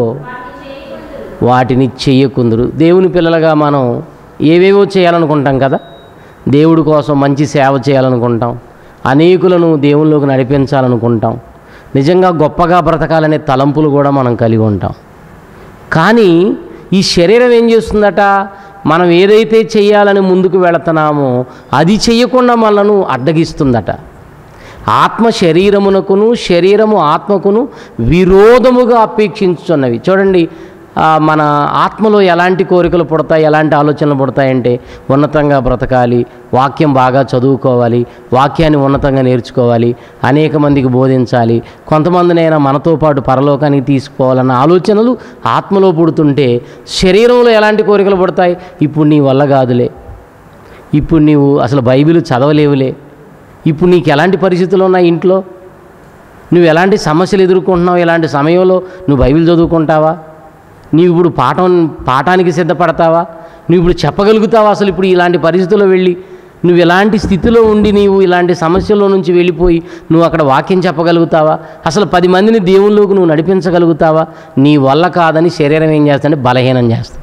వాటిని చెయ్యకుందురు దేవుని పిల్లలుగా మనం ఏవేవో చేయాలనుకుంటాం కదా దేవుడి కోసం మంచి సేవ చేయాలనుకుంటాం అనేకులను దేవునిలోకి నడిపించాలనుకుంటాం నిజంగా గొప్పగా బ్రతకాలనే తలంపులు కూడా మనం కలిగి ఉంటాం కానీ ఈ శరీరం ఏం చేస్తుందట మనం ఏదైతే చేయాలని ముందుకు వెళుతున్నామో అది చేయకుండా మనను అడ్డగిస్తుందట ఆత్మ శరీరమునకును శరీరము ఆత్మకును విరోధముగా అపేక్షించున్నవి చూడండి ఆ, మన ఆత్మలో ఎలాంటి కోరికలు పుడతాయి ఎలాంటి ఆలోచనలు పుడతాయంటే ఉన్నతంగా బ్రతకాలి వాక్యం బాగా చదువుకోవాలి వాక్యాన్ని ఉన్నతంగా నేర్చుకోవాలి అనేక మందికి బోధించాలి కొంతమందినైనా మనతో పాటు పరలోకానికి తీసుకుపోవాలన్న ఆలోచనలు ఆత్మలో పుడుతుంటే శరీరంలో ఎలాంటి కోరికలు పుడతాయి ఇప్పుడు నీ వల్ల కాదులే ఇప్పుడు నీవు అసలు బైబిల్ చదవలేవులే ఇప్పుడు నీకు ఎలాంటి పరిస్థితులు ఉన్నాయి ఇంట్లో నువ్వు ఎలాంటి సమస్యలు ఎదుర్కొంటున్నావు ఎలాంటి సమయంలో నువ్వు బైబిల్ చదువుకుంటావా నీవు ఇప్పుడు పాఠం పాఠానికి సిద్ధపడతావా నువ్వు ఇప్పుడు చెప్పగలుగుతావా అసలు ఇప్పుడు ఇలాంటి పరిస్థితుల్లో వెళ్ళి నువ్వు ఎలాంటి స్థితిలో ఉండి నీవు ఇలాంటి సమస్యల్లో నుంచి వెళ్ళిపోయి నువ్వు అక్కడ వాక్యం చెప్పగలుగుతావా అసలు పది మందిని దేవుళ్ళలోకి నువ్వు నడిపించగలుగుతావా నీ వల్ల కాదని శరీరం ఏం చేస్తుందంటే బలహీనం చేస్తుంది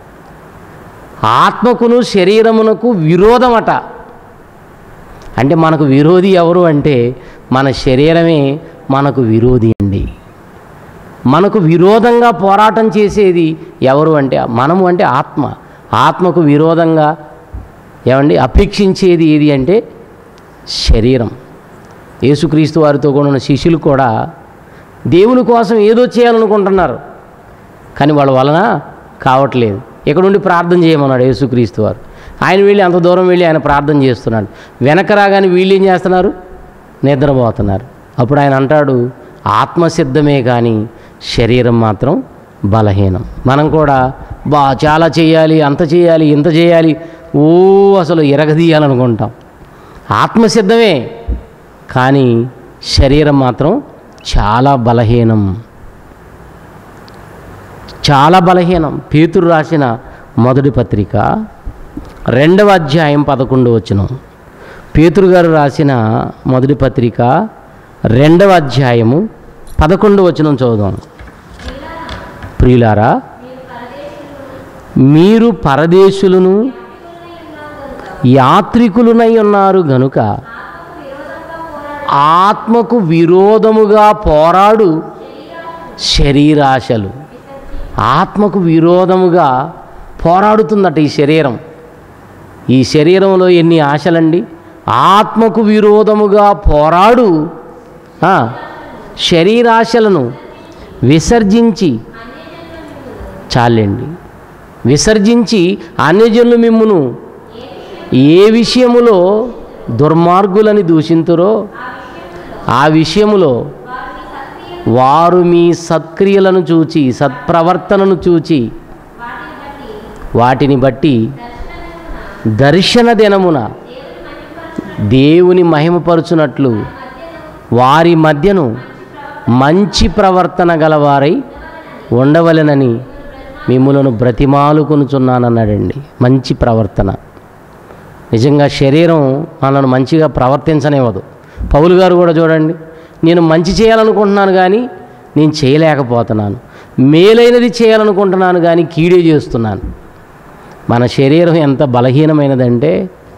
ఆత్మకును శరీరమునకు విరోధమట అంటే మనకు విరోధి ఎవరు అంటే మన శరీరమే మనకు విరోధి అండి మనకు విరోధంగా పోరాటం చేసేది ఎవరు అంటే మనము అంటే ఆత్మ ఆత్మకు విరోధంగా ఏమండి అపేక్షించేది ఏది అంటే శరీరం యేసుక్రీస్తు వారితో కూడా ఉన్న శిష్యులు కూడా దేవుని కోసం ఏదో చేయాలనుకుంటున్నారు కానీ వాళ్ళ వలన కావట్లేదు ఇక్కడ ఉండి ప్రార్థన చేయమన్నాడు యేసుక్రీస్తు వారు ఆయన వెళ్ళి అంత దూరం వెళ్ళి ఆయన ప్రార్థన చేస్తున్నాడు వెనక రాగానే వీళ్ళు ఏం చేస్తున్నారు నిద్రపోతున్నారు అప్పుడు ఆయన అంటాడు ఆత్మసిద్ధమే కానీ శరీరం మాత్రం బలహీనం మనం కూడా బా చాలా చేయాలి అంత చేయాలి ఇంత చేయాలి ఓ అసలు ఎరగదీయాలనుకుంటాం ఆత్మసిద్ధమే కానీ శరీరం మాత్రం చాలా బలహీనం చాలా బలహీనం పేతురు రాసిన మొదటి పత్రిక రెండవ అధ్యాయం పదకొండు వచనం పేతురు గారు రాసిన మొదటి పత్రిక రెండవ అధ్యాయము పదకొండు వచనం చదువుదాం ప్రియులారా మీరు పరదేశులను యాత్రికులునై ఉన్నారు గనుక ఆత్మకు విరోధముగా పోరాడు శరీరాశలు ఆత్మకు విరోధముగా పోరాడుతుందట ఈ శరీరం ఈ శరీరంలో ఎన్ని ఆశలండి ఆత్మకు విరోధముగా పోరాడు ఆ, శరీరాశలను విసర్జించి చాలండి విసర్జించి అన్యజనులు మిమ్మును ఏ విషయములో దుర్మార్గులని దూషింతురో ఆ విషయములో వారు మీ సత్క్రియలను చూచి సత్ప్రవర్తనను చూచి వాటిని బట్టి దర్శన దినమున దేవుని మహిమపరుచునట్లు వారి మధ్యను మంచి ప్రవర్తన గలవారై ఉండవలెనని మిమ్ములను బ్రతిమాలుకొనుచున్నానన్నాడండి మంచి ప్రవర్తన నిజంగా శరీరం మనల్ని మంచిగా ప్రవర్తించనివ్వదు పౌలు గారు కూడా చూడండి నేను మంచి చేయాలనుకుంటున్నాను కానీ నేను చేయలేకపోతున్నాను మేలైనది చేయాలనుకుంటున్నాను కానీ కీడే చేస్తున్నాను మన శరీరం ఎంత బలహీనమైనదంటే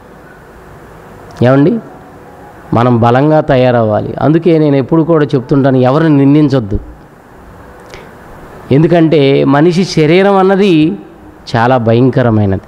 ఏమండి మనం బలంగా తయారవ్వాలి అందుకే నేను ఎప్పుడు కూడా చెప్తుంటాను ఎవరిని నిందించొద్దు ఎందుకంటే మనిషి శరీరం అన్నది చాలా భయంకరమైనది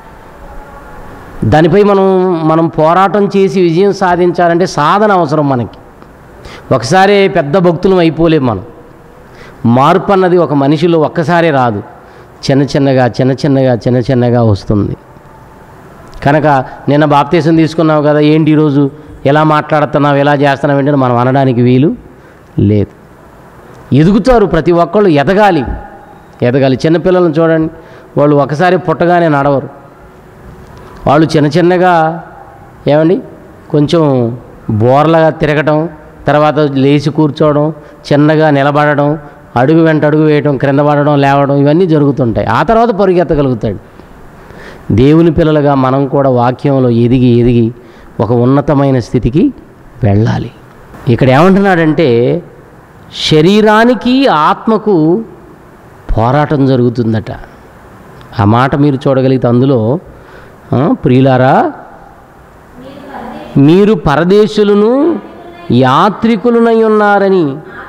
దానిపై మనం మనం పోరాటం చేసి విజయం సాధించాలంటే సాధన అవసరం మనకి ఒకసారి పెద్ద భక్తులం అయిపోలేం మనం మార్పు అన్నది ఒక మనిషిలో ఒక్కసారి రాదు చిన్న చిన్నగా చిన్న చిన్నగా చిన్న చిన్నగా వస్తుంది కనుక నిన్న బాప్తీసం తీసుకున్నావు కదా ఏంటి ఈరోజు ఎలా మాట్లాడుతున్నావు ఎలా చేస్తున్నావు ఏంటని మనం అనడానికి వీలు లేదు ఎదుగుతారు ప్రతి ఒక్కళ్ళు ఎదగాలి ఎదగాలి చిన్నపిల్లలను చూడండి వాళ్ళు ఒకసారి పుట్టగానే నడవరు వాళ్ళు చిన్న చిన్నగా ఏమండి కొంచెం బోర్లగా తిరగటం తర్వాత లేచి కూర్చోవడం చిన్నగా నిలబడడం అడుగు వెంట అడుగు వేయడం క్రింద పడడం లేవడం ఇవన్నీ జరుగుతుంటాయి ఆ తర్వాత పరుగెత్తగలుగుతాడు దేవుని పిల్లలుగా మనం కూడా వాక్యంలో ఎదిగి ఎదిగి ఒక ఉన్నతమైన స్థితికి వెళ్ళాలి ఇక్కడ ఏమంటున్నాడంటే శరీరానికి ఆత్మకు పోరాటం జరుగుతుందట ఆ మాట మీరు చూడగలిగితే అందులో ఆ, ప్రియులారా మీరు పరదేశులను యాత్రికులనై ఉన్నారని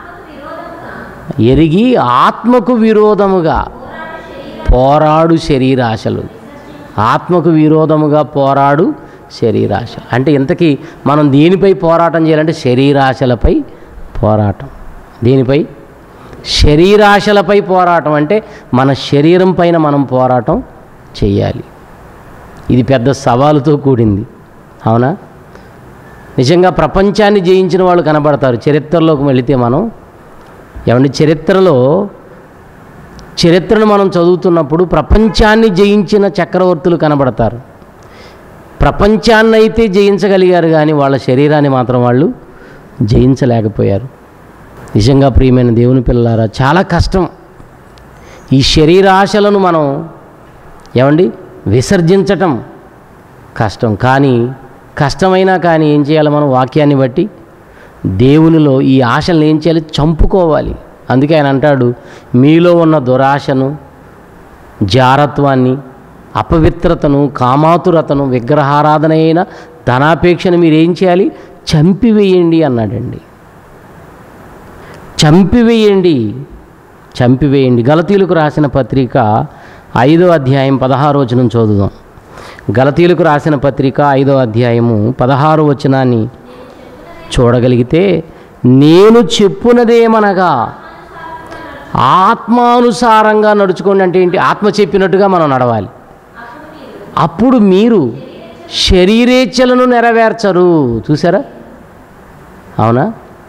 ఎరిగి ఆత్మకు విరోధముగా పోరాడు శరీరాశలు ఆత్మకు విరోధముగా పోరాడు శరీరాశ అంటే ఇంతకీ మనం దేనిపై పోరాటం చేయాలంటే శరీరాశలపై పోరాటం దేనిపై శరీరాశలపై పోరాటం అంటే మన శరీరం పైన మనం పోరాటం చేయాలి ఇది పెద్ద సవాలుతో కూడింది అవునా నిజంగా ప్రపంచాన్ని జయించిన వాళ్ళు కనబడతారు చరిత్రలోకి వెళితే మనం ఏమంటే చరిత్రలో చరిత్రను మనం చదువుతున్నప్పుడు ప్రపంచాన్ని జయించిన చక్రవర్తులు కనబడతారు ప్రపంచాన్ని అయితే జయించగలిగారు కానీ వాళ్ళ శరీరాన్ని మాత్రం వాళ్ళు జయించలేకపోయారు నిజంగా ప్రియమైన దేవుని పిల్లలారా చాలా కష్టం ఈ శరీరాశలను మనం ఏమండి విసర్జించటం కష్టం కానీ కష్టమైనా కానీ ఏం చేయాలి మనం వాక్యాన్ని బట్టి దేవునిలో ఈ ఆశలను ఏం చేయాలి చంపుకోవాలి అందుకే ఆయన అంటాడు మీలో ఉన్న దురాశను జారత్వాన్ని అపవిత్రతను కామాతురతను విగ్రహారాధన అయిన ధనాపేక్షను మీరు ఏం చేయాలి చంపివేయండి అన్నాడండి చంపివేయండి చంపివేయండి గలతీలకు రాసిన పత్రిక ఐదో అధ్యాయం పదహారు వచనం చదువుదాం గలతీలకు రాసిన పత్రిక ఐదో అధ్యాయము పదహారు వచనాన్ని చూడగలిగితే నేను చెప్పునదేమనగా ఆత్మానుసారంగా నడుచుకోండి అంటే ఏంటి ఆత్మ చెప్పినట్టుగా మనం నడవాలి అప్పుడు మీరు శరీరేచ్ఛలను నెరవేర్చరు చూసారా అవునా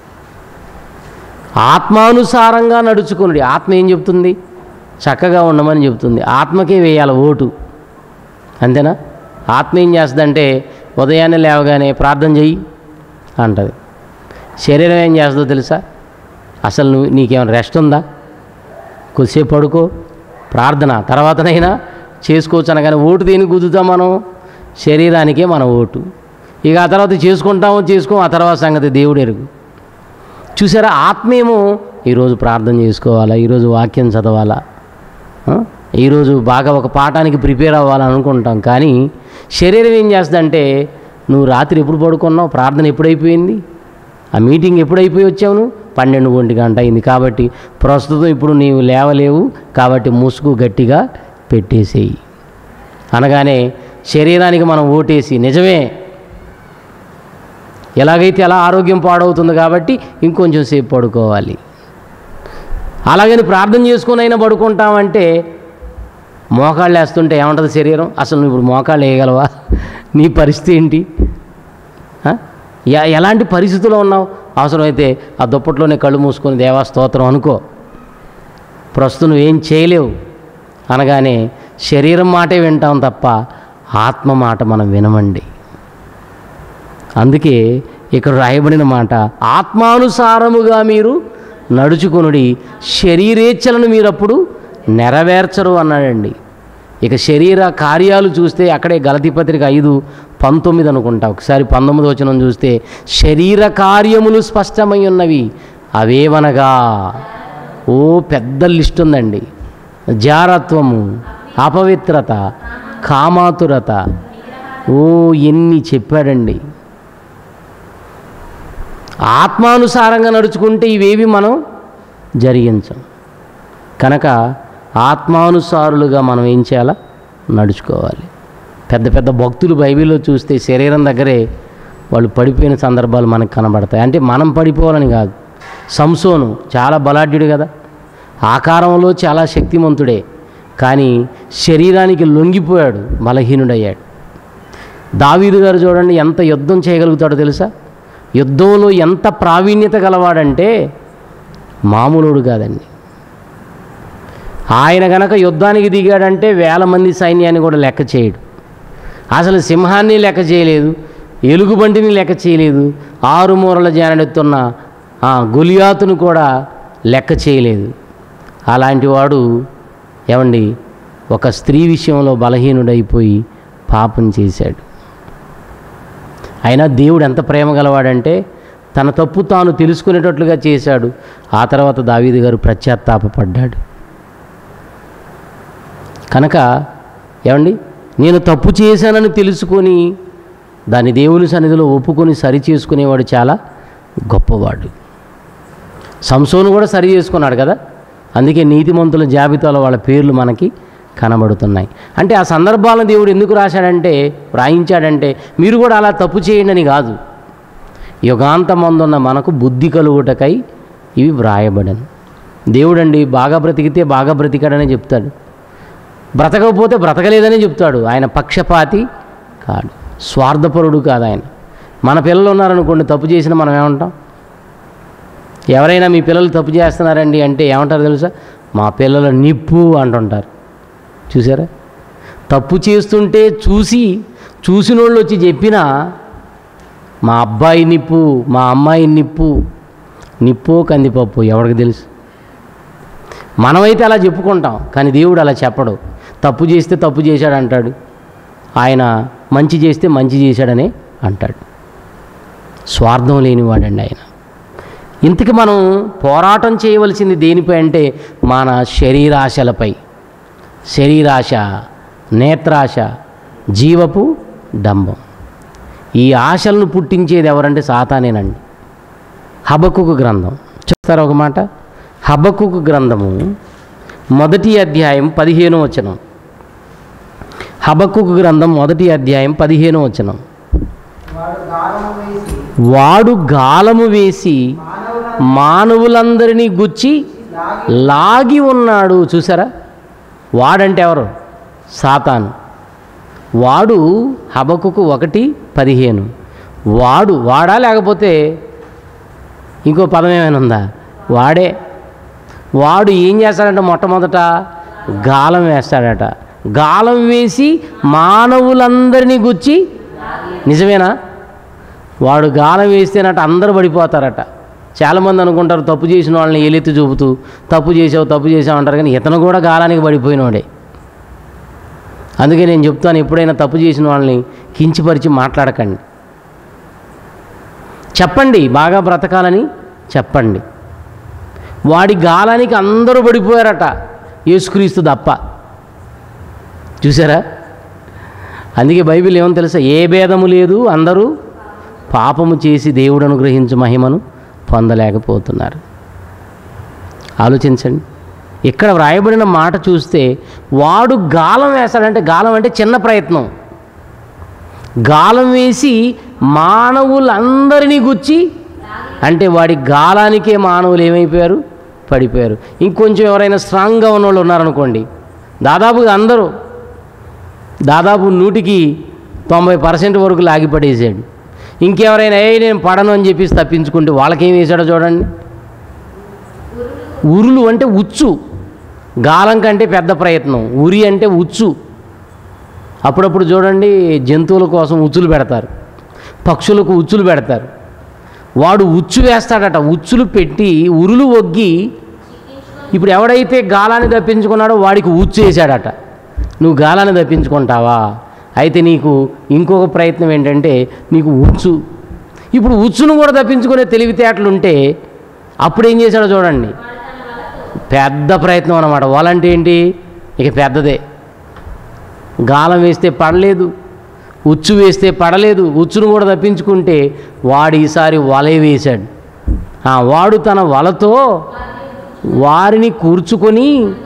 ఆత్మానుసారంగా నడుచుకుని ఆత్మ ఏం చెప్తుంది చక్కగా ఉండమని చెప్తుంది ఆత్మకే వేయాలి ఓటు అంతేనా ఆత్మ ఏం చేస్తుందంటే ఉదయాన్నే లేవగానే ప్రార్థన చెయ్యి అంటది శరీరం ఏం చేస్తుందో తెలుసా అసలు నువ్వు నీకేమైనా రెస్ట్ ఉందా కొద్దిసేపు పడుకో ప్రార్థన తర్వాతనైనా చేసుకోవచ్చు అనగానే ఓటు దేనికి కుదుతాం మనం శరీరానికే మన ఓటు ఇక ఆ తర్వాత చేసుకుంటామో చేసుకో ఆ తర్వాత సంగతి దేవుడు ఎరుగు చూసారా ఆత్మేమో ఈరోజు ప్రార్థన చేసుకోవాలా ఈరోజు వాక్యం చదవాలా ఆ? ఈరోజు బాగా ఒక పాఠానికి ప్రిపేర్ అవ్వాలని అనుకుంటాం కానీ శరీరం ఏం చేస్తుందంటే నువ్వు రాత్రి ఎప్పుడు పడుకున్నావు ప్రార్థన ఎప్పుడైపోయింది ఆ మీటింగ్ ఎప్పుడైపోయి వచ్చావు నువ్వు పన్నెండు ఒంటి గంట అయింది కాబట్టి ప్రస్తుతం ఇప్పుడు నీవు లేవలేవు కాబట్టి ముసుగు గట్టిగా పెట్టేసేయి అనగానే శరీరానికి మనం ఓటేసి నిజమే ఎలాగైతే అలా ఆరోగ్యం పాడవుతుంది కాబట్టి ఇంకొంచెం సేపు పడుకోవాలి అలాగని ప్రార్థన చేసుకుని అయినా పడుకుంటామంటే మోకాళ్ళు వేస్తుంటే ఏమంటుంది శరీరం అసలు నువ్వు ఇప్పుడు మోకాళ్ళు వేయగలవా నీ పరిస్థితి ఏంటి ఆ? ఎ- ఎలాంటి పరిస్థితుల్లో ఉన్నావు అవసరమైతే ఆ దుప్పట్లోనే కళ్ళు మూసుకొని దేవా స్తోత్రం అనుకో ప్రస్తుతం నువ్వేం చేయలేవు అనగానే శరీరం మాటే వింటాం తప్ప ఆత్మ మాట మనం వినమండి అందుకే ఇక్కడ రాయబడిన మాట ఆత్మానుసారముగా మీరు నడుచుకొనుడి శరీరేచ్ఛలను మీరప్పుడు నెరవేర్చరు అన్నాడండి ఇక శరీర కార్యాలు చూస్తే అక్కడే గలతి పత్రిక ఐదు పంతొమ్మిది అనుకుంటా ఒకసారి పంతొమ్మిది వచనం చూస్తే శరీర కార్యములు స్పష్టమై ఉన్నవి అవేవనగా ఓ పెద్ద లిస్ట్ ఉందండి జారత్వము అపవిత్రత కామాతురత ఓ ఎన్ని చెప్పాడండి ఆత్మానుసారంగా నడుచుకుంటే ఇవేవి మనం జరిగించం కనుక ఆత్మానుసారులుగా మనం ఏం చేయాలా నడుచుకోవాలి పెద్ద పెద్ద భక్తులు బైబిల్లో చూస్తే శరీరం దగ్గరే వాళ్ళు పడిపోయిన సందర్భాలు మనకు కనబడతాయి అంటే మనం పడిపోవాలని కాదు సంసోను చాలా బలాఢ్యుడు కదా ఆకారంలో చాలా శక్తిమంతుడే కానీ శరీరానికి లొంగిపోయాడు బలహీనుడయ్యాడు దావీదు గారు చూడండి ఎంత యుద్ధం చేయగలుగుతాడో తెలుసా యుద్ధంలో ఎంత ప్రావీణ్యత గలవాడంటే మామూలుడు కాదండి ఆయన గనక యుద్ధానికి దిగాడంటే వేల మంది సైన్యాన్ని కూడా లెక్క చేయడు అసలు సింహాన్ని లెక్క చేయలేదు ఎలుగుబంటిని లెక్క చేయలేదు ఆరు మూరల జానెత్తున్న ఆ గొలియాతును కూడా లెక్క చేయలేదు అలాంటి వాడు ఏమండి ఒక స్త్రీ విషయంలో బలహీనుడైపోయి పాపం చేశాడు అయినా దేవుడు ఎంత ప్రేమ గలవాడంటే తన తప్పు తాను తెలుసుకునేటట్లుగా చేశాడు ఆ తర్వాత దావీదు గారు పశ్చాత్తాపపడ్డాడు కనుక ఏమండి నేను తప్పు చేశానని తెలుసుకొని దాన్ని దేవుని సన్నిధిలో ఒప్పుకొని సరి చేసుకునేవాడు చాలా గొప్పవాడు సంసోను కూడా సరి చేసుకున్నాడు కదా అందుకే నీతిమంతుల జాబితాలో వాళ్ళ పేర్లు మనకి కనబడుతున్నాయి అంటే ఆ సందర్భాలను దేవుడు ఎందుకు రాశాడంటే రాయించాడంటే మీరు కూడా అలా తప్పు చేయండి అని కాదు యుగాంతమందున్న మనకు బుద్ధి కలుగుటకై ఇవి వ్రాయబడను దేవుడండి బాగా బ్రతికితే బాగా బ్రతికాడని చెప్తాడు బ్రతకకపోతే బ్రతకలేదని చెప్తాడు ఆయన పక్షపాతి కాడు స్వార్థపరుడు కాదు ఆయన మన పిల్లలు ఉన్నారనుకోండి తప్పు చేసిన మనం ఏమంటాం ఎవరైనా మీ పిల్లలు తప్పు చేస్తున్నారండి అంటే ఏమంటారు తెలుసా మా పిల్లల నిప్పు అంటుంటారు చూసారా తప్పు చేస్తుంటే చూసి చూసిన వాళ్ళు వచ్చి చెప్పినా మా అబ్బాయి నిప్పు మా అమ్మాయి నిప్పు నిప్పు కందిపప్పు ఎవరికి తెలుసు మనమైతే అలా చెప్పుకుంటాం కానీ దేవుడు అలా చెప్పడు తప్పు చేస్తే తప్పు చేశాడు అంటాడు ఆయన మంచి చేస్తే మంచి చేశాడని అంటాడు స్వార్థం లేనివాడండి ఆయన ఇంతకు మనం పోరాటం చేయవలసింది దేనిపై అంటే మన శరీరాశలపై శరీరాశ నేత్రాశ జీవపు డంబం ఈ ఆశలను పుట్టించేది ఎవరంటే సాతానేనండి హబకుకు గ్రంథం చూస్తారా ఒక మాట హబకుకు గ్రంథము మొదటి అధ్యాయం పదిహేను వచనం హబకుకు గ్రంథం మొదటి అధ్యాయం పదిహేను వచనం వాడు గాలము వేసి వాడు గాలము వేసి మానవులను మానవులందరినీ గుచ్చి లాగి లాగి ఉన్నాడు చూసారా వాడంటే ఎవరు సాతాను వాడు హబకుకు ఒకటి పదిహేను వాడు వాడా లేకపోతే ఇంకో పదం ఏమైనా ఉందా వాడే వాడు ఏం చేస్తాడంటే మొట్టమొదట గాలం వేస్తాడట గాలం వేసి మానవులందరినీ గుచ్చి నిజమేనా వాడు గాలం వేస్తేనట అందరూ పడిపోతారట చాలామంది అనుకుంటారు తప్పు చేసిన వాళ్ళని ఏలెత్తి చూపుతూ తప్పు చేసావు తప్పు చేసావు అంటారు కానీ ఇతను కూడా గాలానికి పడిపోయినోడే అందుకే నేను చెప్తాను ఎప్పుడైనా తప్పు చేసిన వాళ్ళని కించిపరిచి మాట్లాడకండి చెప్పండి బాగా బ్రతకాలని చెప్పండి వాడి గాలానికి అందరూ పడిపోయారట యేసుక్రీస్తు తప్ప చూసారా అందుకే బైబిల్ ఏమని తెలుసా ఏ భేదము లేదు అందరూ పాపము చేసి దేవుడు అనుగ్రహించు మహిమను పొందలేకపోతున్నారు ఆలోచించండి ఇక్కడ వ్రాయబడిన మాట చూస్తే వాడు గాలం వేస్తాడంటే గాలం అంటే చిన్న ప్రయత్నం గాలం వేసి మానవులందరినీ గుచ్చి అంటే వాడి గాలానికే మానవులు ఏమైపోయారు పడిపోయారు ఇంకొంచెం ఎవరైనా స్ట్రాంగ్గా ఉన్న వాళ్ళు ఉన్నారనుకోండి దాదాపుగా అందరూ దాదాపు నూటికి తొంభై పర్సెంట్ వరకు లాగిపడేసాడు ఇంకెవరైనా ఏ నేను పడను అని చెప్పేసి తప్పించుకుంటే వాళ్ళకేం వేసాడో చూడండి ఉరులు అంటే ఉచ్చు గాలం కంటే పెద్ద ప్రయత్నం ఉరి అంటే ఉచ్చు అప్పుడప్పుడు చూడండి జంతువుల కోసం ఉచ్చులు పెడతారు పక్షులకు ఉచ్చులు పెడతారు వాడు ఉచ్చు వేస్తాడట ఉచ్చులు పెట్టి ఉరులు ఒగ్గి ఇప్పుడు ఎవడైతే గాలాన్ని తప్పించుకున్నాడో వాడికి ఉచ్చు వేసాడట నువ్వు గాలాన్ని తప్పించుకుంటావా అయితే నీకు ఇంకొక ప్రయత్నం ఏంటంటే నీకు ఉచ్చు ఇప్పుడు ఉచ్చును కూడా తప్పించుకునే తెలివితేటలుంటే అప్పుడు ఏం చేశాడో చూడండి పెద్ద ప్రయత్నం అన్నమాట వాళ్ళంటే ఏంటి ఇక పెద్దదే గాలం వేస్తే పడలేదు ఉచ్చు వేస్తే పడలేదు ఉచ్చును కూడా తప్పించుకుంటే వాడు ఈసారి వలే వేశాడు ఆ, వాడు తన వలతో వారిని కూర్చుకొని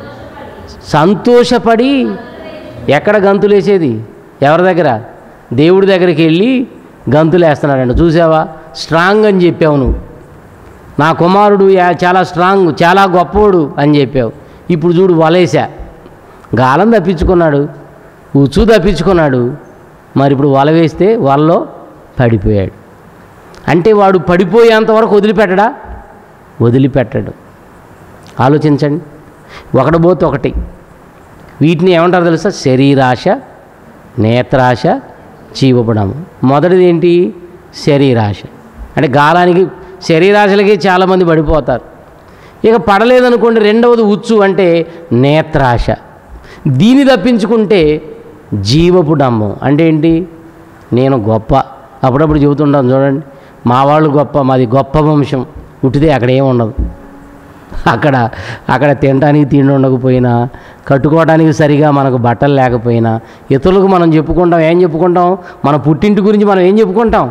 సంతోషపడి ఎక్కడ గంతులు వేసేది ఎవరి దగ్గర దేవుడి దగ్గరికి వెళ్ళి గంతులు వేస్తున్నాడంట చూసావా స్ట్రాంగ్ అని చెప్పావు నువ్వు నా కుమారుడు యా- చాలా స్ట్రాంగ్ చాలా గొప్పవాడు అని చెప్పావు ఇప్పుడు చూడు వలేసా గాలం తప్పించుకున్నాడు ఉచ్చు తప్పించుకున్నాడు మరి ఇప్పుడు వల వేస్తే వలలో పడిపోయాడు అంటే వాడు పడిపోయేంత వరకు వదిలిపెట్టడా వదిలిపెట్టడు ఆలోచించండి ఒకటి పోతే ఒకటి వీటిని ఏమంటారు తెలుసా శరీరాశ నేత్రాశ జీవపడము మొదటిది ఏంటి శరీరాశ అంటే గాలానికి శరీరాశలకి చాలామంది పడిపోతారు ఇక పడలేదనుకోండి రెండవది ఉచ్చు అంటే నేత్రాశ దీన్ని తప్పించుకుంటే జీవపు డంబం అంటే ఏంటి నేను గొప్ప అప్పుడప్పుడు చెబుతుంటాను చూడండి మా వాళ్ళు గొప్ప మాది గొప్ప వంశం ఉట్టితే అక్కడ ఏమి ఉండదు అక్కడ అక్కడ తినడానికి తిండి ఉండకపోయినా కట్టుకోవడానికి సరిగా మనకు బట్టలు లేకపోయినా ఇతరులకు మనం చెప్పుకుంటాం ఏం చెప్పుకుంటాం మన పుట్టింటి గురించి మనం ఏం చెప్పుకుంటాం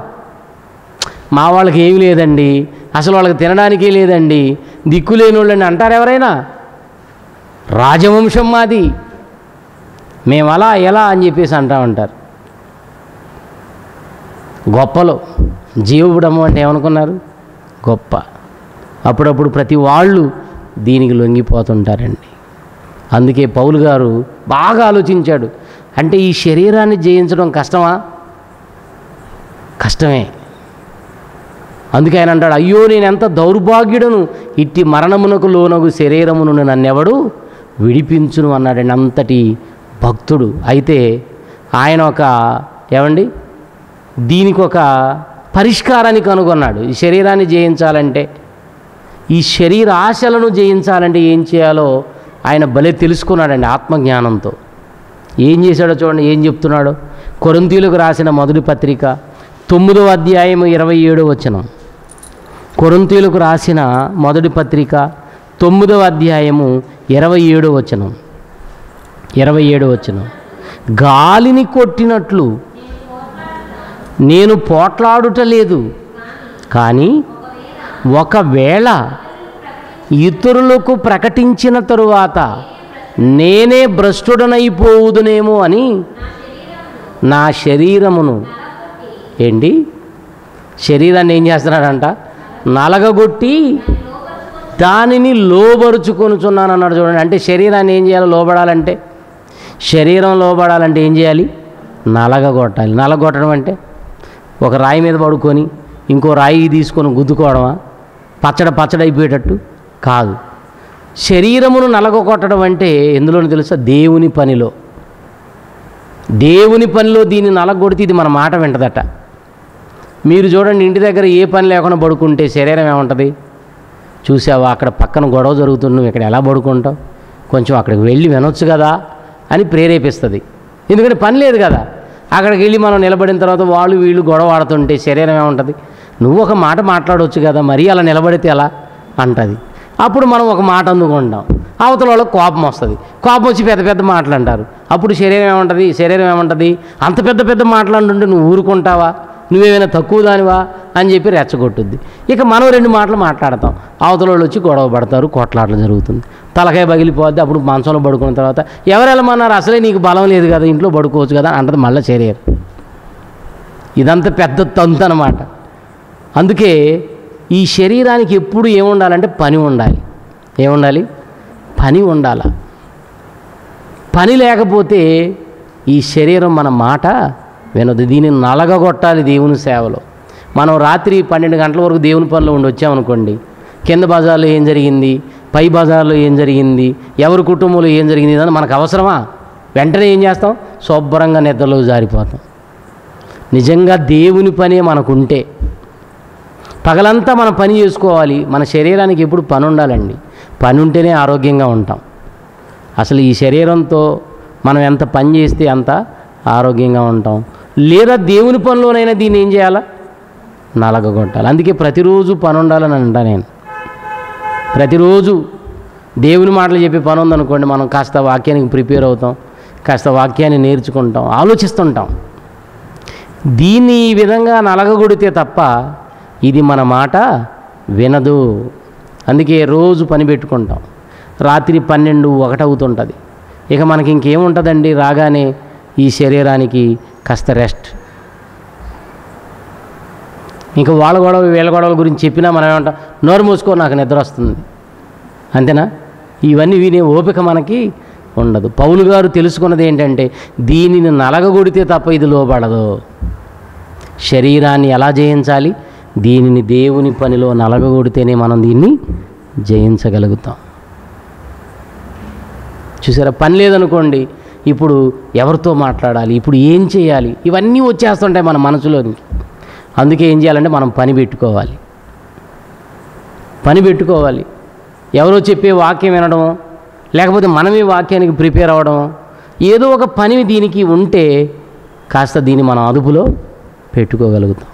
మా వాళ్ళకి ఏమీ లేదండి అసలు వాళ్ళకి తినడానికి లేదండి దిక్కు లేని వాళ్ళని అంటారు ఎవరైనా రాజవంశం మాది మేము అలా ఎలా అని చెప్పేసి అంటా ఉంటారు గొప్పలో జీవబుడము అంటే ఏమనుకున్నారు గొప్ప అప్పుడప్పుడు ప్రతి వాళ్ళు దీనికి లొంగిపోతుంటారండి అందుకే పౌలు గారు బాగా ఆలోచించాడు అంటే ఈ శరీరాన్ని జయించడం కష్టమా కష్టమే అందుకే ఆయన అంటాడు అయ్యో నేను ఎంత దౌర్భాగ్యుడను ఇట్టి మరణమునకు లోనగు శరీరమును నన్నెవడు విడిపించును అన్నాడండి అంతటి భక్తుడు అయితే ఆయన ఒక ఏమండి దీనికి ఒక పరిష్కారాన్ని కనుగొన్నాడు ఈ శరీరాన్ని జయించాలంటే ఈ శరీర ఆశలను జయించాలంటే ఏం చేయాలో ఆయన భలే తెలుసుకున్నాడండి ఆత్మజ్ఞానంతో ఏం చేశాడో చూడండి ఏం చెప్తున్నాడో కొరింతీలకు రాసిన మొదటి పత్రిక తొమ్మిదవ అధ్యాయం ఇరవై ఏడో వచనం కొరింతీలకు రాసిన మొదటి పత్రిక తొమ్మిదవ అధ్యాయము ఇరవై ఏడో వచనం ఇరవై ఏడో వచనం గాలిని కొట్టినట్లు నేను పోట్లాడుట లేదు కానీ ఒకవేళ ఇతరులకు ప్రకటించిన తరువాత నేనే భ్రష్టుడనైపోవుదునేమో అని నా శరీరమును ఏంటి శరీరాన్ని ఏం చేస్తున్నాడంట నలగగొట్టి దానిని లోబరుచుకొనుచున్నాను అన్నాడు చూడండి అంటే శరీరాన్ని ఏం చేయాలి లోబడాలంటే శరీరం లోబడాలంటే ఏం చేయాలి నలగగొట్టాలి నలగొట్టడం అంటే ఒక రాయి మీద పడుకొని ఇంకో రాయి తీసుకొని గుద్దుకోవడమా పచ్చడ పచ్చడి అయిపోయేటట్టు కాదు శరీరమును నలగొట్టడం అంటే ఎందులోని తెలుసా దేవుని పనిలో దేవుని పనిలో దీన్ని నలగొడితే ఇది మన మాట వింటదట మీరు చూడండి ఇంటి దగ్గర ఏ పని లేకుండా పడుకుంటే శరీరం ఏముంటుంది చూసావా అక్కడ పక్కన గొడవ జరుగుతుంది నువ్వు ఇక్కడ ఎలా పడుకుంటావు కొంచెం అక్కడికి వెళ్ళి వినొచ్చు కదా అని ప్రేరేపిస్తుంది ఎందుకంటే పని లేదు కదా అక్కడికి వెళ్ళి మనం నిలబడిన తర్వాత వాళ్ళు వీళ్ళు గొడవ ఆడుతుంటే శరీరం ఏముంటుంది నువ్వు ఒక మాట మాట్లాడవచ్చు కదా మరీ అలా నిలబడితే ఎలా అంటది అప్పుడు మనం ఒక మాట అందుకుంటాం అవతల వాళ్ళకి కోపం వస్తుంది కోపం వచ్చి పెద్ద పెద్ద మాటలు అంటారు అప్పుడు శరీరం ఏముంటుంది శరీరం ఏముంటుంది అంత పెద్ద పెద్ద మాటలు అంటుంటే నువ్వు ఊరుకుంటావా నువ్వేమైనా తక్కువ దానివా అని చెప్పి రెచ్చగొట్టుద్ది ఇక మనం రెండు మాటలు మాట్లాడతాం అవతల వాళ్ళు వచ్చి గొడవ పడతారు కొట్లాటలు జరుగుతుంది తలకాయ పగిలిపోద్ది అప్పుడు మంచంలో పడుకున్న తర్వాత ఎవరు వెళ్ళమన్నారు అసలే నీకు బలం లేదు కదా ఇంట్లో పడుకోవచ్చు కదా అంటది మళ్ళీ శరీరం ఇదంతా పెద్ద తంతు అనమాట అందుకే ఈ శరీరానికి ఎప్పుడు ఏముండాలంటే పని ఉండాలి ఏముండాలి పని ఉండాల పని లేకపోతే ఈ శరీరం మన మాట వినదు దీనిని నలగగొట్టాలి దేవుని సేవలో మనం రాత్రి పన్నెండు గంటల వరకు దేవుని పనిలో ఉండి వచ్చామనుకోండి కింద బజార్లో ఏం జరిగింది పై బజార్లో ఏం జరిగింది ఎవరి కుటుంబంలో ఏం జరిగింది ఇదని మనకు అవసరమా వెంటనే ఏం చేస్తాం శుభ్రంగా నిద్రలో జారిపోతాం నిజంగా దేవుని పనే మనకుంటే పగలంతా మనం పని చేసుకోవాలి మన శరీరానికి ఎప్పుడు పని ఉండాలండి పని ఉంటేనే ఆరోగ్యంగా ఉంటాం అసలు ఈ శరీరంతో మనం ఎంత పని చేస్తే అంత ఆరోగ్యంగా ఉంటాం లేదా దేవుని పనిలోనైనా దీన్ని ఏం చేయాలా నలగగొట్టాలి అందుకే ప్రతిరోజు పని ఉండాలని అంటా నేను ప్రతిరోజు దేవుని మాటలు చెప్పే పని ఉందనుకోండి మనం కాస్త వాక్యానికి ప్రిపేర్ అవుతాం కాస్త వాక్యాన్ని నేర్చుకుంటాం ఆలోచిస్తుంటాం దీన్ని ఈ విధంగా నలగగొడితే తప్ప ఇది మన మాట వినదు అందుకే రోజు పని పెట్టుకుంటాం రాత్రి పన్నెండు ఒకటవుతుంటుంది ఇక మనకి ఇంకేముంటుందండి రాగానే ఈ శరీరానికి కాస్త రెస్ట్ ఇంకా వాళ్ళ గొడవలు వీళ్ళ గొడవల గురించి చెప్పినా మనం ఏమంటాం నోరు మూసుకో నాకు నిద్ర వస్తుంది అంతేనా ఇవన్నీ వినే ఓపిక మనకి ఉండదు పౌలు గారు తెలుసుకున్నది ఏంటంటే దీనిని నలగగొడితే తప్ప ఇది లోబడదు శరీరాన్ని ఎలా జయించాలి దీనిని దేవుని పనిలో నలగగొడితేనే మనం దీన్ని జయించగలుగుతాం చూసారా పని లేదనుకోండి ఇప్పుడు ఎవరితో మాట్లాడాలి ఇప్పుడు ఏం చేయాలి ఇవన్నీ వచ్చేస్తుంటాయి మన మనసులోని అందుకే ఏం చేయాలంటే మనం పని పెట్టుకోవాలి పని పెట్టుకోవాలి ఎవరో చెప్పే వాక్యం వినడం లేకపోతే మనమే వాక్యానికి ప్రిపేర్ అవ్వడం ఏదో ఒక పని దీనికి ఉంటే కాస్త దీన్ని మనం అదుపులో పెట్టుకోగలుగుతాం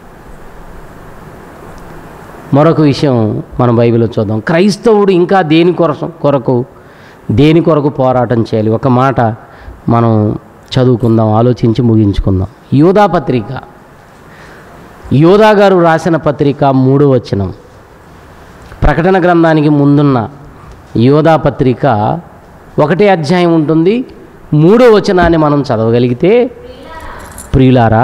మరొక విషయం మనం బైబిల్లో చూద్దాం క్రైస్తవుడు ఇంకా దేని కొరకు కొరకు దేని కొరకు పోరాటం చేయాలి ఒక మాట మనం చదువుకుందాం ఆలోచించి ముగించుకుందాం యోధా పత్రిక యోధా గారు రాసిన పత్రిక మూడో వచనం ప్రకటన గ్రంథానికి ముందున్న యోధా పత్రిక ఒకటే అధ్యాయం ఉంటుంది మూడో వచనాన్ని మనం చదవగలిగితే ప్రియులారా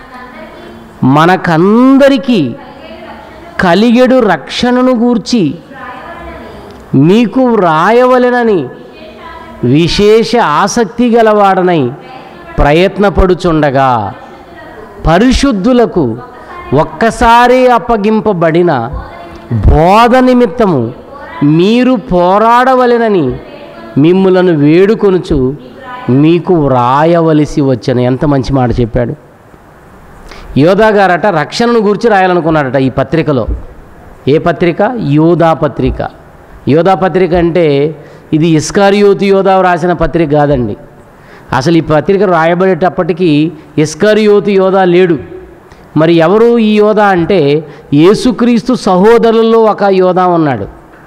మనకందరికీ కలిగెడు రక్షణను గూర్చి మీకు వ్రాయవలెనని విశేష ఆసక్తి గలవాడనై ప్రయత్నపడుచుండగా పరిశుద్ధులకు ఒక్కసారి అప్పగింపబడిన బోధ నిమిత్తము మీరు పోరాడవలెనని మిమ్ములను వేడుకొనుచు మీకు వ్రాయవలసి వచ్చను ఎంత మంచి మాట చెప్పాడు యోధా గారట రక్షణను గురించి రాయాలనుకున్నాడట ఈ పత్రికలో ఏ పత్రిక యోధా పత్రిక యోధా పత్రిక అంటే ఇది ఇస్కారియోతు యోధా రాసిన పత్రిక కాదండి అసలు ఈ పత్రిక రాయబడేటప్పటికీ ఇస్కారియోతు యోధా లేడు మరి ఎవరు ఈ యోధా అంటే యేసుక్రీస్తు సహోదరులలో ఒక యోధా ఉన్నాడు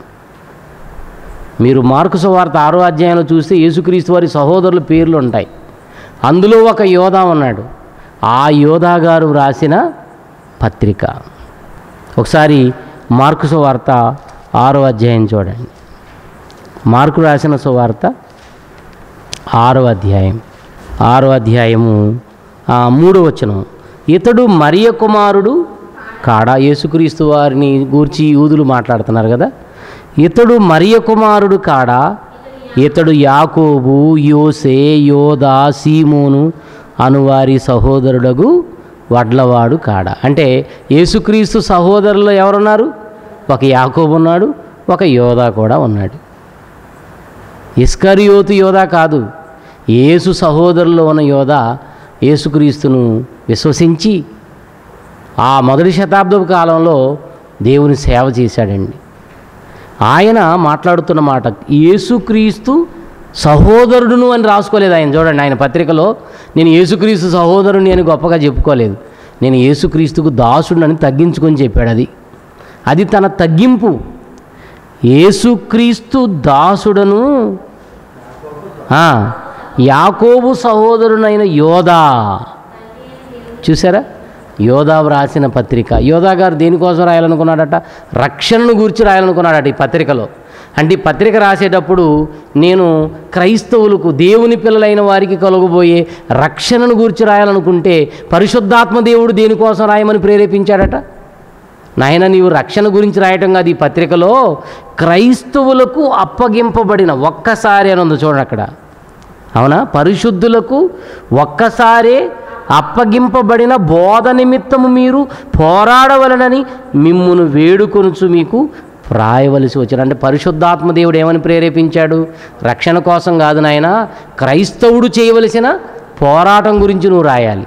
మీరు మార్కు సువార్త ఆరో అధ్యాయంలో చూస్తే యేసుక్రీస్తు వారి సహోదరుల పేర్లు ఉంటాయి అందులో ఒక యోధా ఉన్నాడు ఆ యోధా గారు రాసిన పత్రిక ఒకసారి మార్కు సువార్త ఆరో అధ్యాయం చూడండి మార్కు రాసిన సువార్త ఆరో అధ్యాయం ఆరో అధ్యాయము ఆ, మూడో వచనం ఇతడు మరియ కుమారుడు కాడా యేసుక్రీస్తు వారిని గూర్చి యూదులు మాట్లాడుతున్నారు కదా ఇతడు మరియ కుమారుడు కాడా ఇతడు యాకోబు యోసే యోదా సీమోను అనువారి సహోదరుడగు వడ్లవాడు కాడా అంటే యేసుక్రీస్తు సహోదరులు ఎవరున్నారు ఒక యాకోబు ఉన్నాడు ఒక యోధా కూడా ఉన్నాడు ఇస్కరియోతు యోధా కాదు యేసు సహోదరులో ఉన్న యోధ యేసుక్రీస్తును విశ్వసించి ఆ మొదటి శతాబ్దపు కాలంలో దేవుని సేవ చేశాడండి ఆయన మాట్లాడుతున్న మాట యేసుక్రీస్తు సహోదరుడును అని రాసుకోలేదు ఆయన చూడండి ఆయన పత్రికలో నేను యేసుక్రీస్తు సహోదరుని అని గొప్పగా చెప్పుకోలేదు నేను యేసుక్రీస్తుకు దాసుడని తగ్గించుకొని చెప్పాడు అది అది తన తగ్గింపు యేసుక్రీస్తు దాసుడను ఆ, యాకోబు సహోదరునైన యోధా చూసారా యోధా వ్రాసిన పత్రిక యోధా గారు దేనికోసం రాయాలనుకున్నాడట రక్షణను గురించి రాయాలనుకున్నాడట ఈ పత్రికలో అంటే ఈ పత్రిక రాసేటప్పుడు నేను క్రైస్తవులకు దేవుని పిల్లలైన వారికి కలుగబోయే రక్షణను గురించి రాయాలనుకుంటే పరిశుద్ధాత్మ దేవుడు దేనికోసం రాయమని ప్రేరేపించాడట నాయన నీవు రక్షణ గురించి రాయటం కాదు ఈ పత్రికలో క్రైస్తవులకు అప్పగింపబడిన ఒక్కసారి అని ఉంది చూడండి అక్కడ అవునా పరిశుద్ధులకు ఒక్కసారే అప్పగింపబడిన బోధ నిమిత్తము మీరు పోరాడవలనని మిమ్మును వేడుకొనుచు మీకు రాయవలసి వచ్చాడు అంటే పరిశుద్ధాత్మ దేవుడు ఏమని ప్రేరేపించాడు రక్షణ కోసం కాదు నాయన క్రైస్తవుడు చేయవలసిన పోరాటం గురించి నువ్వు రాయాలి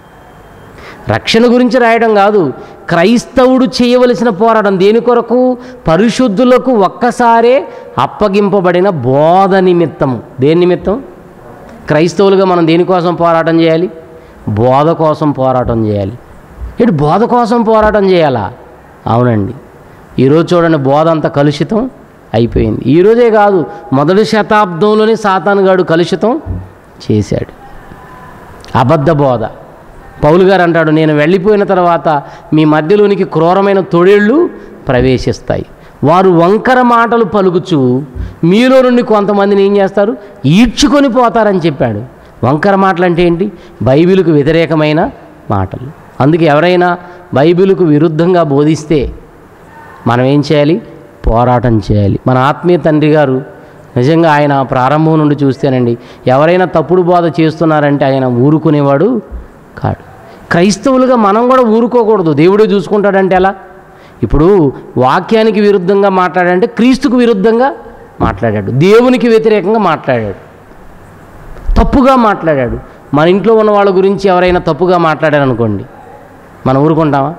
రక్షణ గురించి రాయడం కాదు క్రైస్తవుడు చేయవలసిన పోరాటం దేని కొరకు పరిశుద్ధులకు ఒక్కసారే అప్పగింపబడిన బోధ నిమిత్తము దేని నిమిత్తం క్రైస్తవులుగా మనం దేనికోసం పోరాటం చేయాలి బోధ కోసం పోరాటం చేయాలి ఇటు బోధ కోసం పోరాటం చేయాలా అవునండి ఈరోజు చూడండి బోధ అంతా కలుషితం అయిపోయింది ఈరోజే కాదు మొదటి శతాబ్దంలోనే సాతానుగాడు కలుషితం చేశాడు అబద్ధ బోధ పౌలు గారు అంటాడు నేను వెళ్ళిపోయిన తర్వాత మీ మధ్యలోనికి క్రూరమైన తొడేళ్ళు ప్రవేశిస్తాయి వారు వంకర మాటలు పలుకుచు మీలో నుండి కొంతమందిని ఏం చేస్తారు ఈడ్చుకొని పోతారని చెప్పాడు వంకర మాటలు అంటే ఏంటి బైబిల్కు వ్యతిరేకమైన మాటలు అందుకే ఎవరైనా బైబిల్కు విరుద్ధంగా బోధిస్తే మనం ఏం చేయాలి పోరాటం చేయాలి మన ఆత్మీయ తండ్రి గారు నిజంగా ఆయన ప్రారంభం నుండి చూస్తేనండి ఎవరైనా తప్పుడు బోధ చేస్తున్నారంటే ఆయన ఊరుకునేవాడు కాడు క్రైస్తవులుగా మనం కూడా ఊరుకోకూడదు దేవుడే చూసుకుంటాడంటే ఎలా ఇప్పుడు వాక్యానికి విరుద్ధంగా మాట్లాడాడంటే క్రీస్తుకు విరుద్ధంగా మాట్లాడాడు దేవునికి వ్యతిరేకంగా మాట్లాడాడు తప్పుగా మాట్లాడాడు మన ఇంట్లో ఉన్న వాళ్ళ గురించి ఎవరైనా తప్పుగా మాట్లాడారనుకోండి మనం ఊరుకుంటామా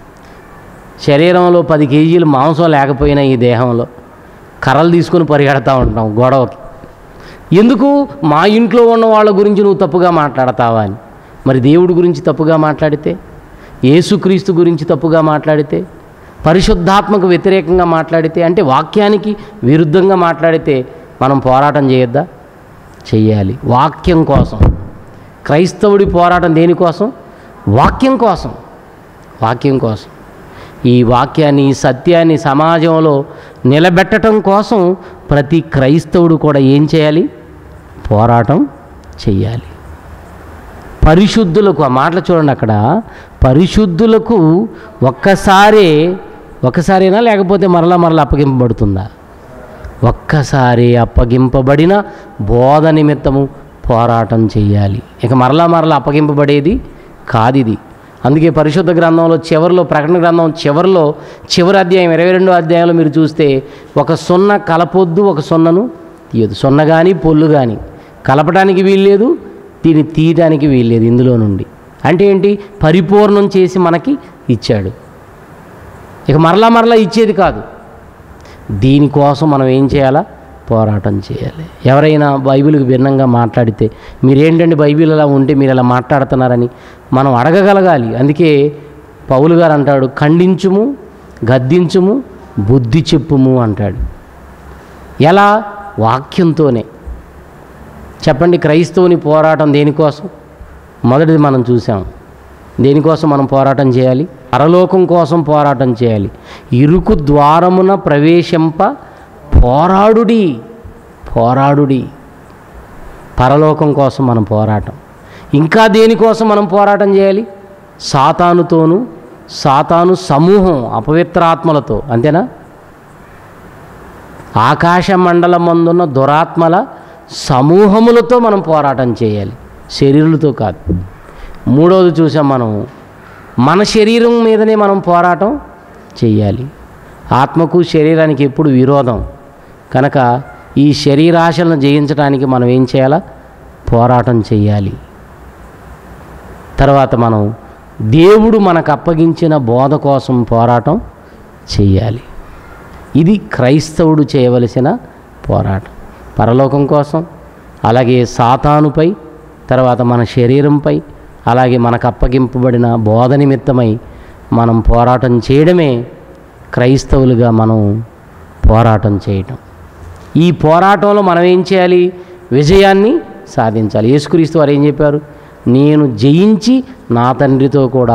శరీరంలో పది కేజీలు మాంసం లేకపోయినా ఈ దేహంలో కర్రలు తీసుకుని పరిగెడతా ఉంటాం గొడవకి ఎందుకు మా ఇంట్లో ఉన్న వాళ్ళ గురించి నువ్వు తప్పుగా మాట్లాడతావా అని మరి దేవుడి గురించి తప్పుగా మాట్లాడితే యేసుక్రీస్తు గురించి తప్పుగా మాట్లాడితే పరిశుద్ధాత్మకు వ్యతిరేకంగా మాట్లాడితే అంటే వాక్యానికి విరుద్ధంగా మాట్లాడితే మనం పోరాటం చేయొద్దా చెయ్యాలి వాక్యం కోసం క్రైస్తవుడి పోరాటం దేనికోసం వాక్యం కోసం వాక్యం కోసం ఈ వాక్యాన్ని ఈ సత్యాన్ని సమాజంలో నిలబెట్టడం కోసం ప్రతి క్రైస్తవుడు కూడా ఏం చేయాలి పోరాటం చెయ్యాలి పరిశుద్ధులకు ఆ మాటలు చూడండి అక్కడ పరిశుద్ధులకు ఒక్కసారే ఒక్కసారేనా లేకపోతే మరలా మరలా అప్పగింపబడుతుందా ఒక్కసారి అప్పగింపబడిన బోధ నిమిత్తము పోరాటం చెయ్యాలి ఇక మరలా మరలా అప్పగింపబడేది కాదిది అందుకే పరిశుద్ధ గ్రంథంలో చివరిలో ప్రకటన గ్రంథం చివరిలో చివరి అధ్యాయం ఇరవై రెండో అధ్యాయంలో మీరు చూస్తే ఒక సున్న కలపొద్దు ఒక సున్నను తీయదు సున్న కానీ పొల్లు కానీ కలపడానికి వీల్లేదు దీన్ని తీయడానికి వీల్లేదు ఇందులో నుండి అంటే ఏంటి పరిపూర్ణం చేసి మనకి ఇచ్చాడు ఇక మరలా మరలా ఇచ్చేది కాదు దీనికోసం మనం ఏం చేయాలా పోరాటం చేయాలి ఎవరైనా బైబిల్కి భిన్నంగా మాట్లాడితే మీరేంటండి బైబిల్ అలా ఉంటే మీరు ఇలా మాట్లాడుతున్నారని మనం అడగగలగాలి అందుకే పౌలు గారు అంటాడు ఖండించుము గద్దించుము బుద్ధి చెప్పుము అంటాడు ఎలా వాక్యంతోనే చెప్పండి క్రైస్తవుని పోరాటం దేనికోసం మొదటిది మనం చూసాం దేనికోసం మనం పోరాటం చేయాలి పరలోకం కోసం పోరాటం చేయాలి ఇరుకు ద్వారమున ప్రవేశింప పోరాడుడి పోరాడుడి పరలోకం కోసం మనం పోరాటం ఇంకా దేనికోసం మనం పోరాటం చేయాలి సాతానుతోనూ సాతాను సమూహం అపవిత్రాత్మలతో అంతేనా ఆకాశ మండలం మందున్న దురాత్మల సమూహములతో మనం పోరాటం చేయాలి శరీరులతో కాదు మూడవది చూసాం మనం మన శరీరం మీదనే మనం పోరాటం చేయాలి ఆత్మకు శరీరానికి ఎప్పుడు విరోధం కనుక ఈ శరీరాశలను జయించడానికి మనం ఏం చేయాలా పోరాటం చేయాలి తర్వాత మనం దేవుడు మనకు అప్పగించిన బోధ కోసం పోరాటం చేయాలి ఇది క్రైస్తవుడు చేయవలసిన పోరాటం పరలోకం కోసం అలాగే సాతానుపై తర్వాత మన శరీరంపై అలాగే మనకు అప్పగింపబడిన బోధ నిమిత్తమై మనం పోరాటం చేయడమే క్రైస్తవులుగా మనం పోరాటం చేయటం ఈ పోరాటంలో మనం ఏం చేయాలి విజయాన్ని సాధించాలి యేసుక్రీస్తు వారు ఏం చెప్పారు నేను జయించి నా తండ్రితో కూడా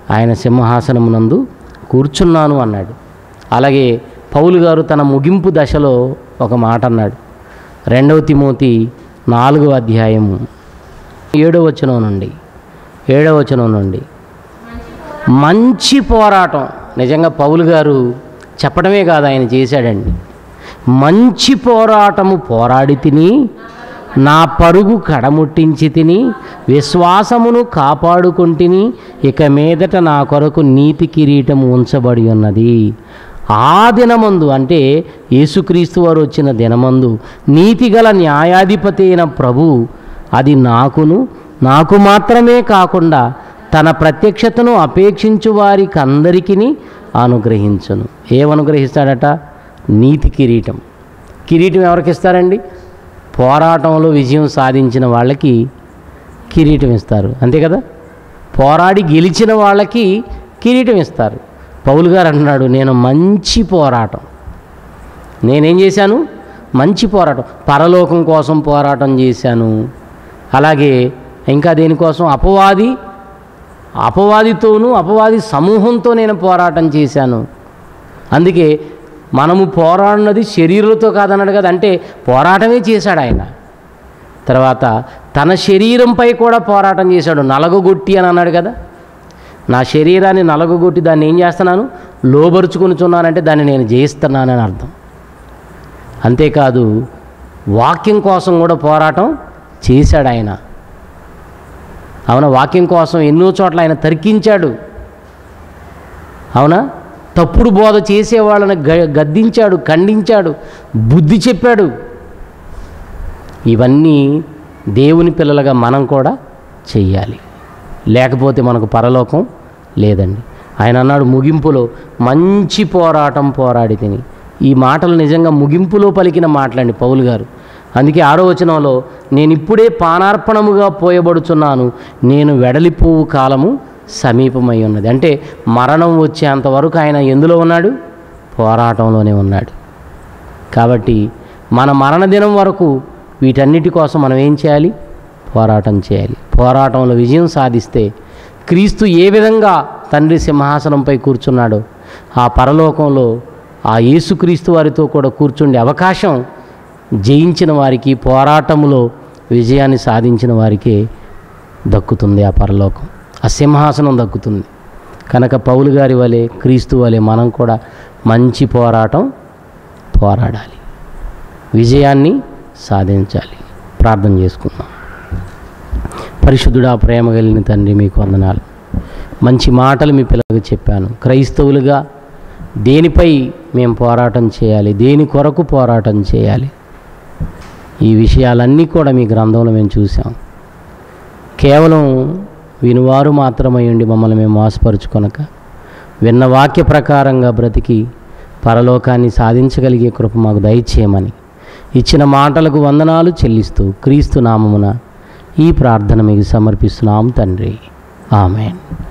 ఆయన సింహాసనమునందు కూర్చున్నాను అన్నాడు అలాగే పౌలు గారు తన ముగింపు దశలో ఒక మాట అన్నాడు రెండవ తిమోతి నాలుగవ అధ్యాయము ఏడవ వచనం నుండి ఏడవ వచనం నుండి మంచి పోరాటం నిజంగా పౌలు గారు చెప్పడమే కాదు ఆయన చేశాడండి మంచి పోరాటము పోరాడి తిని నా పరుగు కడముట్టించి తిని విశ్వాసమును కాపాడుకుంటుని ఇక మీదట నా కొరకు నీతి కిరీటం ఉంచబడి ఉన్నది ఆ దినమందు అంటే యేసుక్రీస్తు వారు వచ్చిన దినమందు నీతిగల న్యాయాధిపతి అయిన ప్రభు అది నాకును నాకు మాత్రమే కాకుండా తన ప్రత్యక్షతను అపేక్షించు వారికి అందరికీ అనుగ్రహించును ఏమనుగ్రహిస్తాడట నీతి కిరీటం కిరీటం ఎవరికి ఇస్తారండి పోరాటంలో విజయం సాధించిన వాళ్ళకి కిరీటం ఇస్తారు అంతే కదా పోరాడి గెలిచిన వాళ్ళకి కిరీటం ఇస్తారు పౌలు గారు అంటున్నాడు నేను మంచి పోరాటం నేనేం చేశాను మంచి పోరాటం పరలోకం కోసం పోరాటం చేశాను అలాగే ఇంకా దేనికోసం అపవాది అపవాదితోనూ అపవాది సమూహంతో నేను పోరాటం చేశాను అందుకే మనము పోరాడినది శరీరంతో కాదన్నాడు కదా అంటే పోరాటమే చేశాడు ఆయన తర్వాత తన శరీరంపై కూడా పోరాటం చేశాడు నలగొట్టి అని అన్నాడు కదా నా శరీరాన్ని నలగొట్టి దాన్ని ఏం చేస్తున్నాను లోబరుచుకునిచున్నానంటే దాన్ని నేను జయిస్తున్నానని అర్థం అంతేకాదు వాక్యం కోసం కూడా పోరాటం చేశాడు ఆయన అవునా వాక్యం కోసం ఎన్నో చోట్ల ఆయన తర్కించాడు అవునా తప్పుడు బోధ చేసే వాళ్ళని గ- గద్దించాడు ఖండించాడు బుద్ధి చెప్పాడు ఇవన్నీ దేవుని పిల్లలుగా మనం కూడా చెయ్యాలి లేకపోతే మనకు పరలోకం లేదండి ఆయన అన్నాడు ముగింపులో మంచి పోరాటం పోరాడి తిని ఈ మాటలు నిజంగా ముగింపులో పలికిన మాటలండి పౌలు గారు అందుకే ఆరో వచనంలో నేను ఇప్పుడే పానార్పణముగా పోయబడుచున్నాను నేను వెడలిపోవు కాలము సమీపమై ఉన్నది అంటే మరణం వచ్చేంత వరకు ఆయన ఎందులో ఉన్నాడు పోరాటంలోనే ఉన్నాడు కాబట్టి మన మరణ దినం వరకు వీటన్నిటి కోసం మనం ఏం చేయాలి పోరాటం చేయాలి పోరాటంలో విజయం సాధిస్తే క్రీస్తు ఏ విధంగా తండ్రి సింహాసనంపై కూర్చున్నాడో ఆ పరలోకంలో ఆ యేసుక్రీస్తు వారితో కూడా కూర్చుండే అవకాశం జయించిన వారికి పోరాటములో విజయాన్ని సాధించిన వారికే దక్కుతుంది ఆ పరలోకం ఆ సింహాసనం దక్కుతుంది కనుక పౌలు గారి వలె క్రీస్తు వలె మనం కూడా మంచి పోరాటం పోరాడాలి విజయాన్ని సాధించాలి ప్రార్థన చేసుకుందాం పరిశుద్ధుడా ప్రేమ కలిగిన తండ్రి మీకు వందనాలు మంచి మాటలు మీ పిల్లలకు చెప్పాను క్రైస్తవులుగా దేనిపై మేము పోరాటం చేయాలి దేని కొరకు పోరాటం చేయాలి ఈ విషయాలన్నీ కూడా మీ గ్రంథంలో మేము చూసాం కేవలం వినువారు మాత్రమై ఉండి మమ్మల్ని మేము మోసపరుచుకొనక విన్న వాక్య ప్రకారంగా బ్రతికి పరలోకాన్ని సాధించగలిగే కృప మాకు దయచేయమని ఇచ్చిన మాటలకు వందనాలు చెల్లిస్తూ క్రీస్తు నామమున ఈ ప్రార్థన మీకు సమర్పిస్తున్నాం తండ్రి ఆమెన్